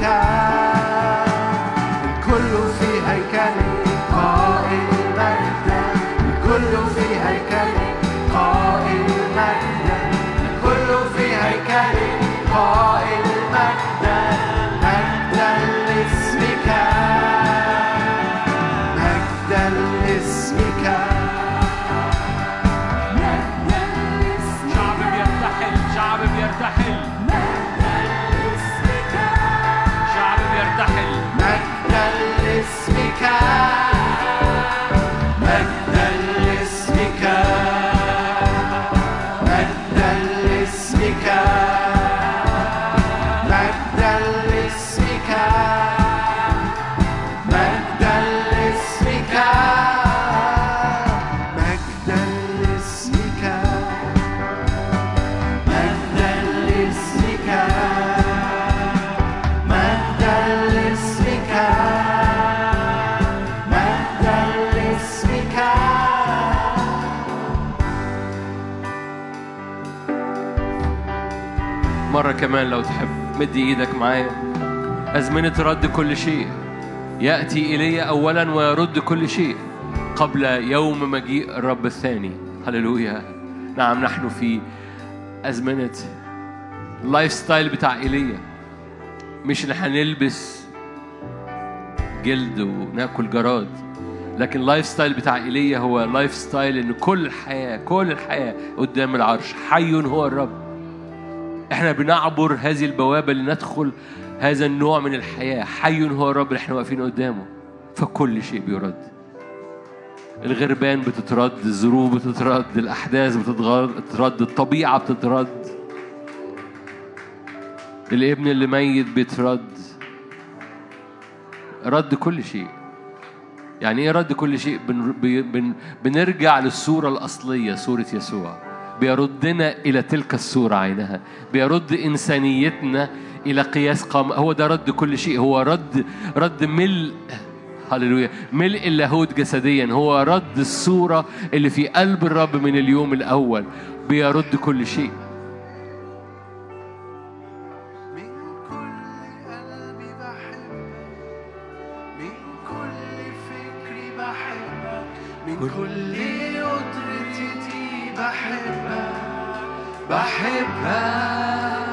الكل في هيكلي قائل مجدا الكل في هيكلي قائل مجدا الكل في هيكلي قائل مجدا مجدا لاسمك مجدا لاسمك مجدا لاسمك شعب بيرتحل شعب بيرتحل شعب بيرتحل مجدا لاسمك مجدا لاسمك مجدا لاسمك مجدا لاسمك مجدا لاسمك مجدا لاسمك مجدا لاسمك مجدا لاسمك مجدا لاسمك مرة كمان لو تحب مد ايدك معايا أزمنة رد كل شيء يأتي إلي أولا ويرد كل شيء قبل يوم مجيء الرب الثاني هللويا نعم نحن في أزمنة اللايف ستايل بتاع إيليا مش إن هنلبس جلد وناكل جراد لكن اللايف ستايل بتاع ايليا هو لايف ستايل ان كل الحياه كل الحياه قدام العرش حي هو الرب احنا بنعبر هذه البوابه لندخل هذا النوع من الحياه حي هو الرب اللي احنا واقفين قدامه فكل شيء بيرد الغربان بتترد الظروف بتترد الاحداث بتترد الطبيعه بتترد الابن اللي ميت بيترد رد كل شيء يعني ايه رد كل شيء بن بي- بن بنرجع للصوره الاصليه صوره يسوع بيردنا الى تلك الصوره عينها بيرد انسانيتنا الى قياس قام هو ده رد كل شيء هو رد رد ملء هللويا ملء اللاهوت جسديا هو رد الصورة اللي في قلب الرب من اليوم الأول بيرد كل شيء من كل قلبي بحبك من كل فكري بحبك من كل قدرتي بحبك بحبك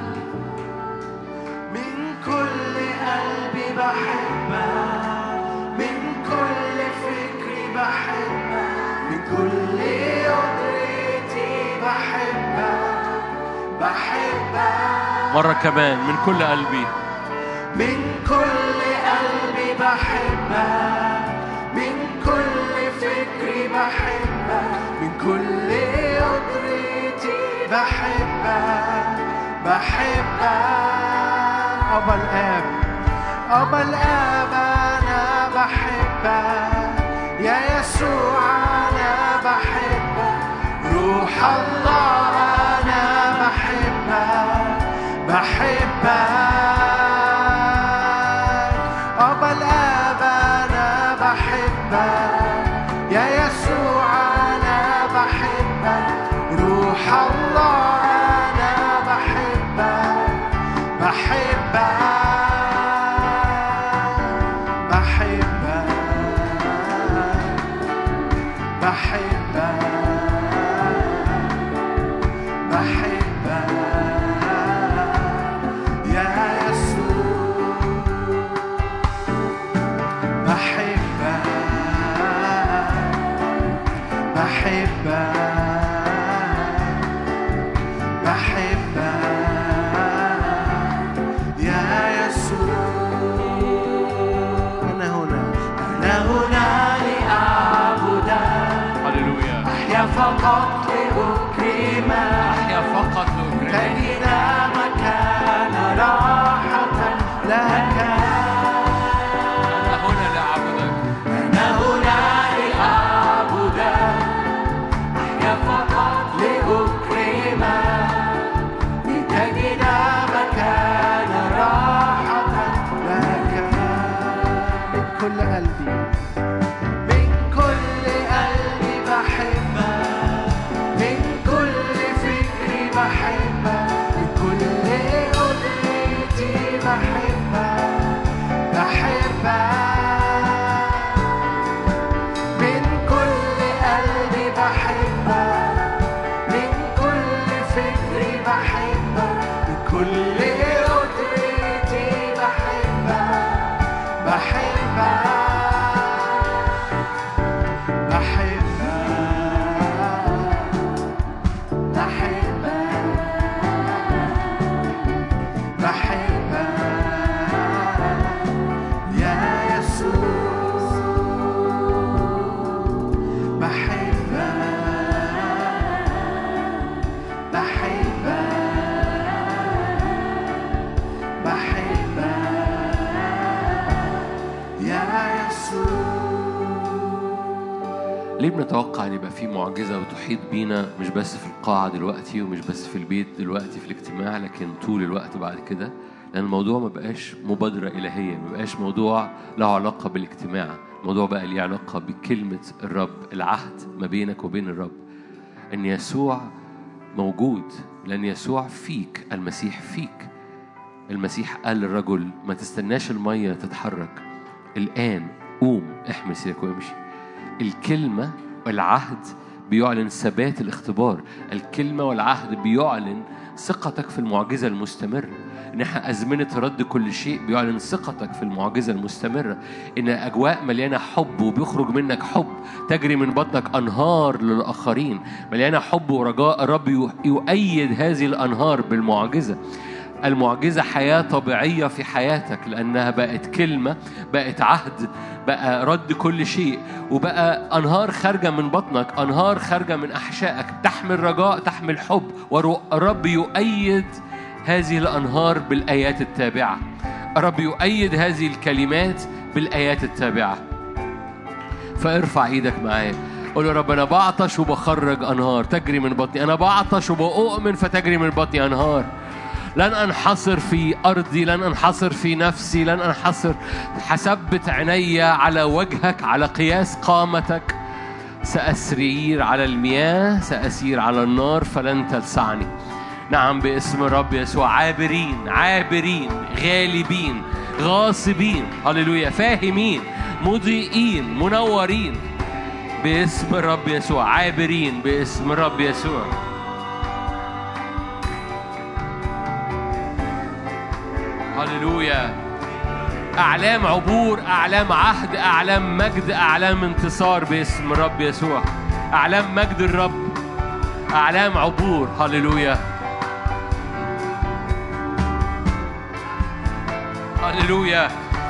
من كل قلبي بحبك من كل فكري بحبك من كل قدرتي بحبك بحبك مرة كمان من كل قلبي من كل قلبي بحبك من كل فكري بحبك من كل قدرتي بحبك بحبك أبا الآب أبا الآب أنا بحبك يا يسوع أنا بحبك روح الله أنا بحبك بحبك أبا الآب أنا بحبك يا يسوع أنا بحبك روح الله أنا بحبك بحبك بحبك بحبك بحبك يا يسوع بحبك بحبك بحبك يا يسوع أنا هنا أنا هنا لأعبدك هللويا أحيا فقط لأكرمك يا فقط تجد مكان راحة لك أنا هنا لأعبدك أنا هنا لأعبدك أحيا فقط لأكرمك لتجد مكان راحة لك من كل قلبي من كل قلبي بحبك من كل فكري بحبك من كل قدرتي بحبك بحبك من كل قلبي بحبك من كل فكري بحبك من كل قدرتي بحبك بحبك بحبك بحبك يا يسوع بحبك بحبك بحبك يا يسوع ليه بنتوقع ان يبقى في معجزه وتحيط بينا مش بس في القاعه دلوقتي ومش بس في البيت دلوقتي في الاجتماع لكن طول الوقت بعد كده لان الموضوع ما بقاش مبادره الهيه ما بقاش موضوع له علاقه بالاجتماع الموضوع بقى ليه علاقه بكلمه الرب العهد ما بينك وبين الرب ان يسوع موجود لان يسوع فيك المسيح فيك المسيح قال للرجل ما تستناش الميه تتحرك الان قوم احمل سيرك وامشي الكلمة والعهد بيعلن ثبات الاختبار الكلمة والعهد بيعلن ثقتك في المعجزة المستمرة إن إحنا أزمنة رد كل شيء بيعلن ثقتك في المعجزة المستمرة إن أجواء مليانة حب وبيخرج منك حب تجري من بطنك أنهار للآخرين مليانة حب ورجاء الرب يؤيد هذه الأنهار بالمعجزة المعجزة حياة طبيعية في حياتك لأنها بقت كلمة بقت عهد بقى رد كل شيء وبقى أنهار خارجة من بطنك أنهار خارجة من أحشائك تحمل رجاء تحمل حب والرب يؤيد هذه الأنهار بالآيات التابعة الرب يؤيد هذه الكلمات بالآيات التابعة فارفع ايدك معايا قول يا رب انا بعطش وبخرج انهار تجري من بطني انا بعطش وبؤمن فتجري من بطني انهار لن أنحصر في أرضي لن أنحصر في نفسي لن أنحصر حسبت عيني على وجهك على قياس قامتك سأسير على المياه سأسير على النار فلن تلسعني نعم باسم الرب يسوع عابرين عابرين غالبين غاصبين هللويا فاهمين مضيئين منورين باسم الرب يسوع عابرين باسم الرب يسوع هللويا أعلام عبور أعلام عهد أعلام مجد أعلام انتصار باسم الرب يسوع أعلام مجد الرب أعلام عبور هللويا هللويا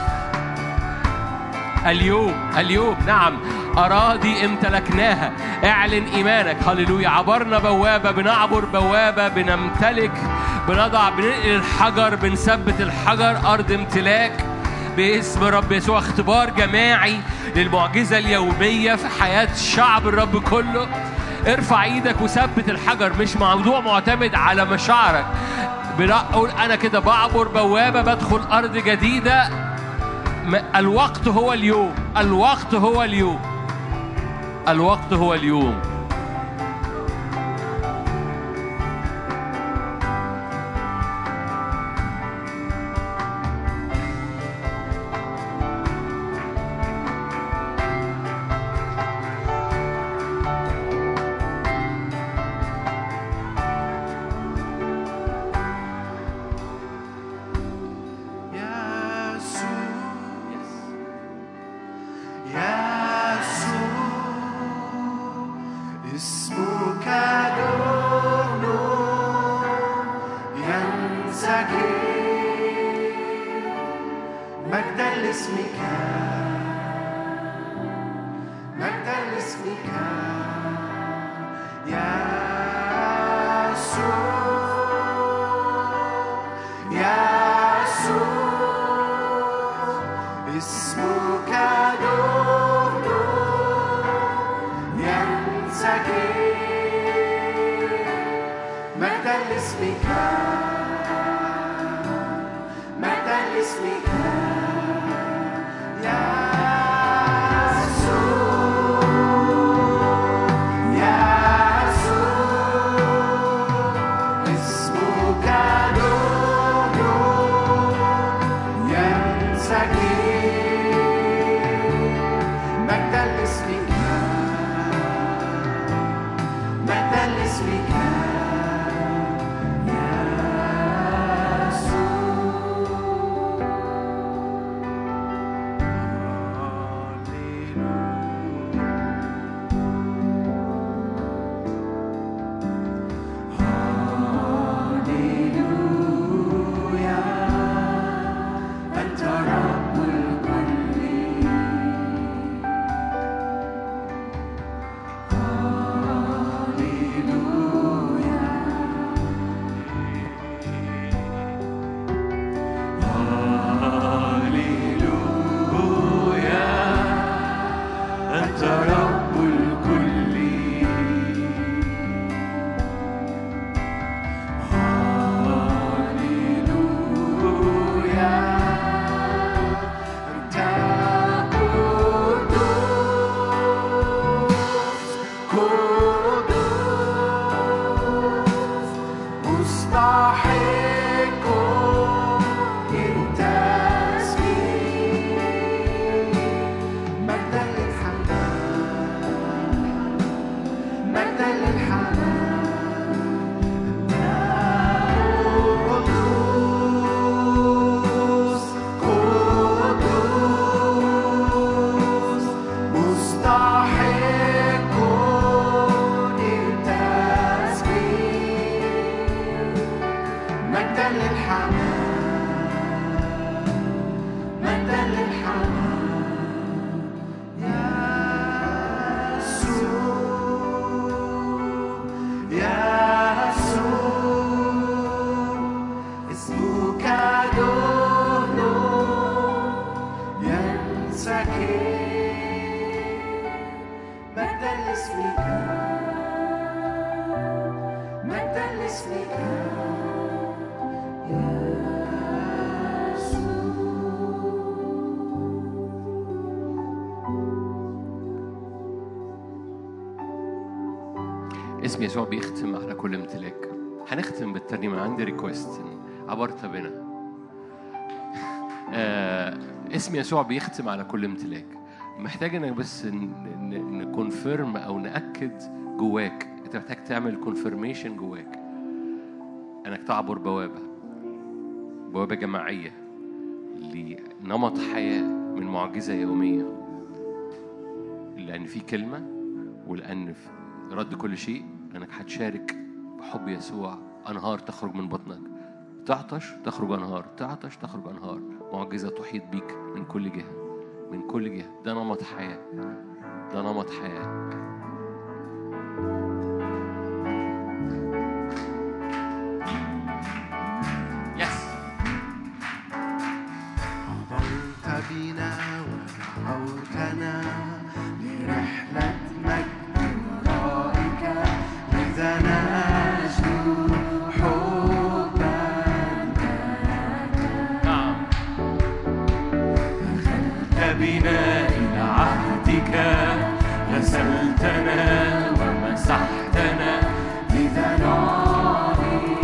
اليوم اليوم نعم أراضي امتلكناها اعلن إيمانك هللويا عبرنا بوابة بنعبر بوابة بنمتلك بنضع بننقل الحجر بنثبت الحجر أرض امتلاك باسم رب يسوع اختبار جماعي للمعجزة اليومية في حياة شعب الرب كله ارفع ايدك وثبت الحجر مش موضوع معتمد على مشاعرك بقول انا كده بعبر بوابه بدخل ارض جديده م- الوقت هو اليوم الوقت هو اليوم الوقت هو اليوم اسمك نور ينسكب مجدا لاسمك مجدا لاسمك يا يسوع يا يسوع اسمك نور ينسكب مجدا لاسمك مجدا لاسمك يا يسوع يا يسوع اسمك نور ينسكب مجدا لاسمك مجدا لاسمك يا أنت رب الكل هللويا أنت رب الكل هللويا أنت قدوس قدوس مستحق للتسبيح مجدا للحنان مجدا للحنان قدوس قدوس مستحق للتسبيح مجدا للحنان مجدا للحنان يا يسوع يا يسوع اسمك نور ينسكب مجدا لاسمك مجدا لاسمك اسم يسوع بيختم على كل امتلاك هنختم بالترنيمة عندي ريكويست عبرت بنا آه اسم يسوع بيختم على كل امتلاك محتاج انك بس نكونفيرم او ناكد جواك انت محتاج تعمل كونفirmation جواك انك تعبر بوابه بوابه جماعيه لنمط حياه من معجزه يوميه لان في كلمه ولان في رد كل شيء انك هتشارك بحب يسوع انهار تخرج من بطنك تعطش تخرج انهار تعطش تخرج انهار معجزه تحيط بيك من كل جهه من كل جهه ده نمط حياه ده نمط حياه يس عبرت بنا ودعوتنا لرحلة مجد ورائك إذا نجد حبا نعم دخلت بنا إلى عهدك غسلتنا ومسحتنا إذا نعلن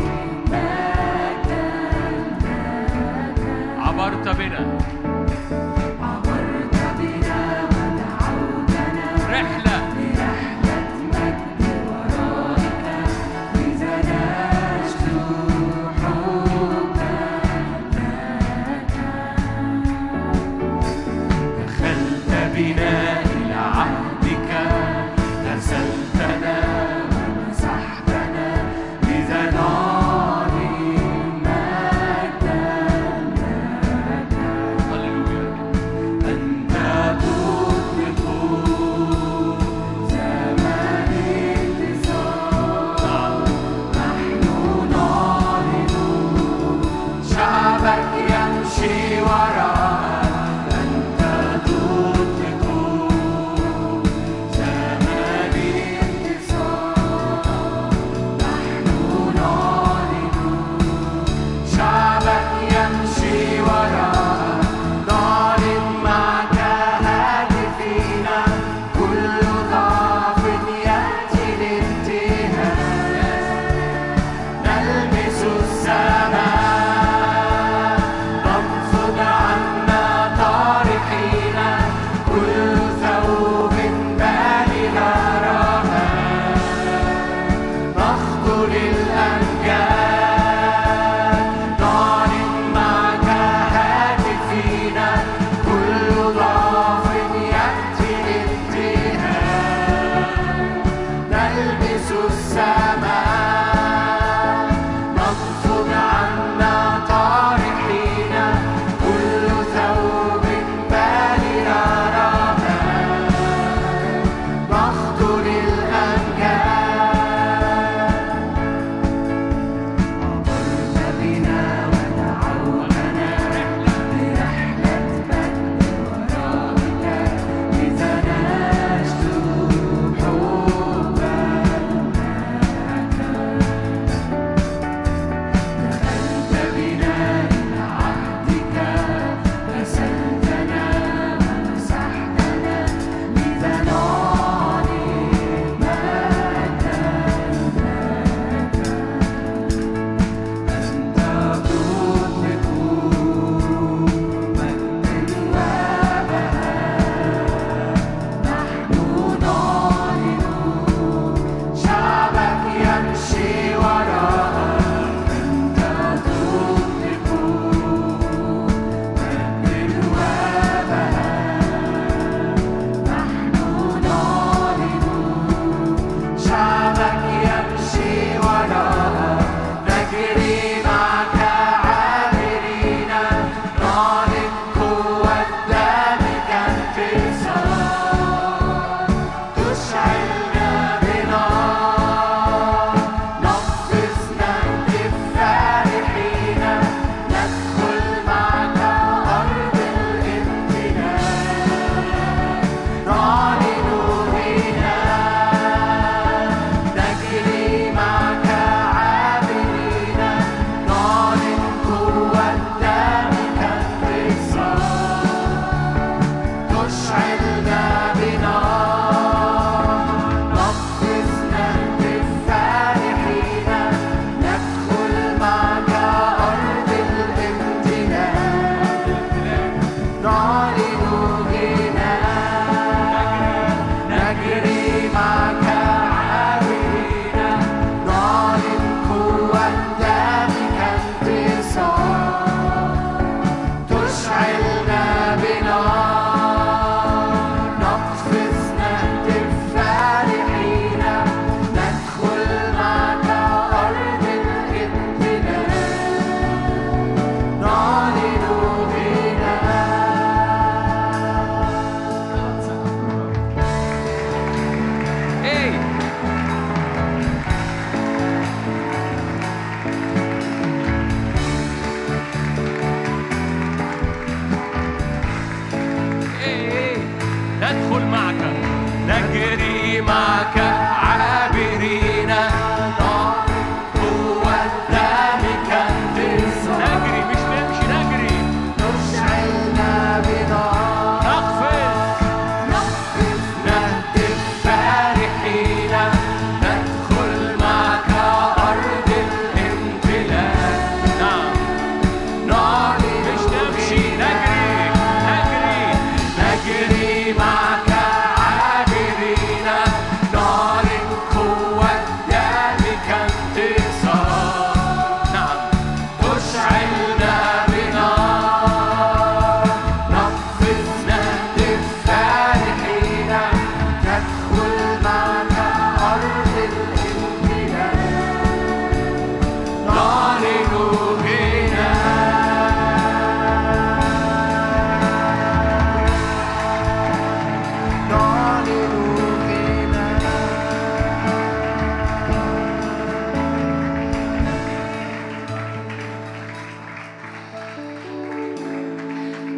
عبرت بنا عبرت بنا ودعوتنا رحله لرحلة مجد ورائك إذا نجد حبا دخلت بنا إلى عهدك غسلتنا ومسحتنا إذا نعلن مجدا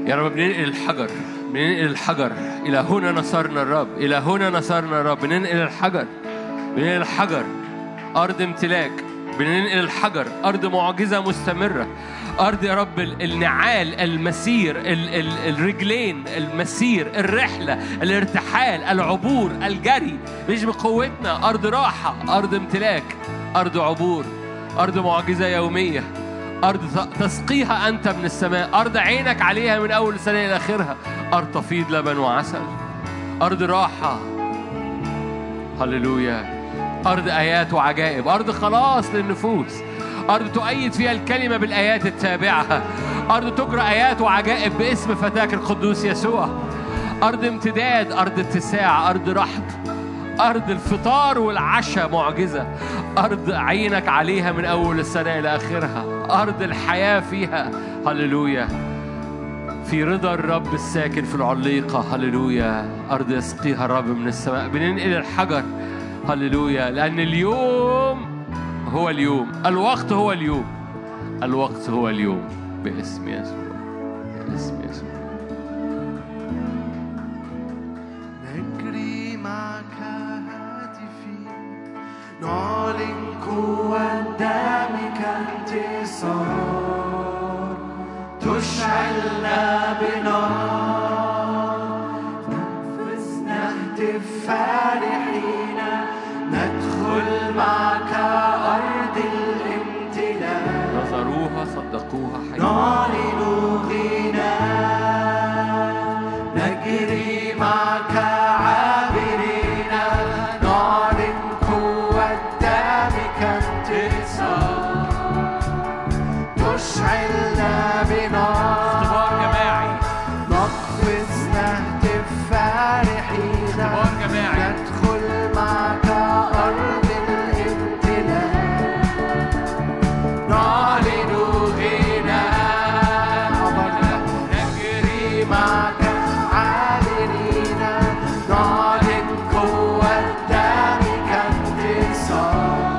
يا رب بننقل الحجر بننقل الحجر إلى هنا نصرنا الرب إلى هنا نصرنا الرب بننقل الحجر بننقل الحجر أرض امتلاك بننقل الحجر أرض معجزة مستمرة أرض يا رب ال- النعال المسير ال ال الرجلين المسير الرحلة الارتحال العبور الجري مش بقوتنا أرض راحة أرض امتلاك أرض عبور أرض معجزة يومية أرض ت- تسقيها أنت من السماء أرض عينك عليها من أول سنة إلى آخرها أرض تفيض لبن وعسل أرض راحة هللويا أرض آيات وعجائب أرض خلاص للنفوس أرض تؤيد فيها الكلمة بالآيات التابعة أرض تجرى آيات وعجائب باسم فتاك القدوس يسوع أرض امتداد أرض اتساع أرض رحب أرض الفطار والعشاء معجزة أرض عينك عليها من أول السنة إلى آخرها أرض الحياة فيها هللويا في رضا الرب الساكن في العليقة هللويا أرض يسقيها الرب من السماء بننقل الحجر هللويا لأن اليوم هو اليوم الوقت هو اليوم الوقت هو اليوم باسم يسوع باسم يسوع نجري معك هاتفين نعلن قوة دمك انتصار تشعلنا بنار ننفذ نهتف فرحين ندخل معك أرض الامتلاك نظروها صدقوها حي نعلن غنى نجري معك عابرين نعلن قوة دمك انتصار تشعلنا بنار اختبار جماعي نقفز نهتف فرحين اختبار جماعي ندخل معك أرض الامتلاك نعلن غنى نجري معك عابرين نعلن قوة دمك انتصار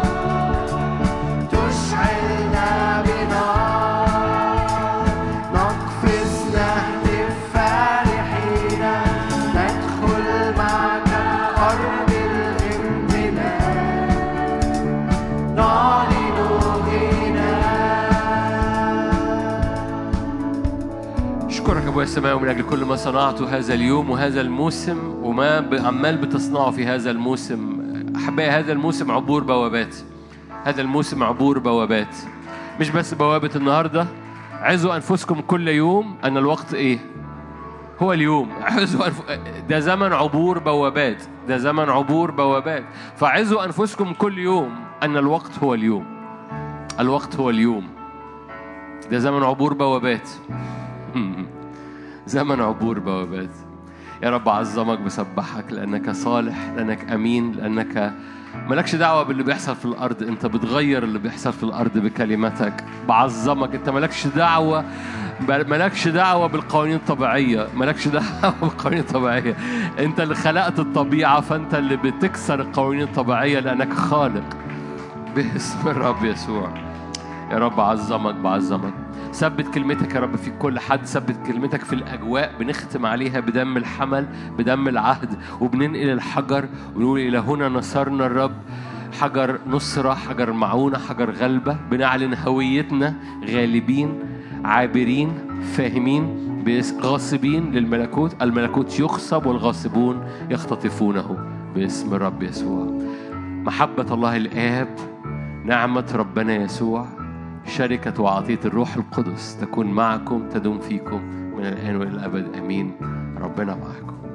تشعلنا بنار نقفز نهتف فرحين ندخل معك أرض الامتلاك نعلن غنى اشكرك يا ابويا السماوي من اجل كل ما صنعته هذا اليوم وهذا الموسم وما ب- عمال بتصنعه في هذا الموسم احبائي هذا الموسم عبور بوابات هذا الموسم عبور بوابات مش بس بوابة النهارده عزوا انفسكم كل يوم ان الوقت ايه هو اليوم عزوا أنف... ده زمن عبور بوابات ده زمن عبور بوابات فعزوا انفسكم كل يوم ان الوقت هو اليوم الوقت هو اليوم ده زمن عبور بوابات زمن عبور بوابات يا رب أعظمك بسبحك لأنك صالح لأنك أمين لأنك مالكش دعوة باللي بيحصل في الأرض أنت بتغير اللي بيحصل في الأرض بكلماتك بعظمك أنت مالكش دعوة مالكش دعوة بالقوانين الطبيعية مالكش دعوة بالقوانين الطبيعية أنت اللي خلقت الطبيعة فأنت اللي بتكسر القوانين الطبيعية لأنك خالق باسم الرب يسوع يا رب أعظمك بعظمك ثبت كلمتك يا رب في كل حد ثبت كلمتك في الأجواء بنختم عليها بدم الحمل بدم العهد وبننقل الحجر ونقول إلى هنا نصرنا الرب حجر نصرة حجر معونة حجر غلبة بنعلن هويتنا غالبين عابرين فاهمين باسم غاصبين للملكوت الملكوت يخصب والغاصبون يختطفونه باسم الرب يسوع محبة الله الآب نعمة ربنا يسوع شركة وعطية الروح القدس تكون معكم تدوم فيكم من الآن وإلى الأبد آمين ربنا معكم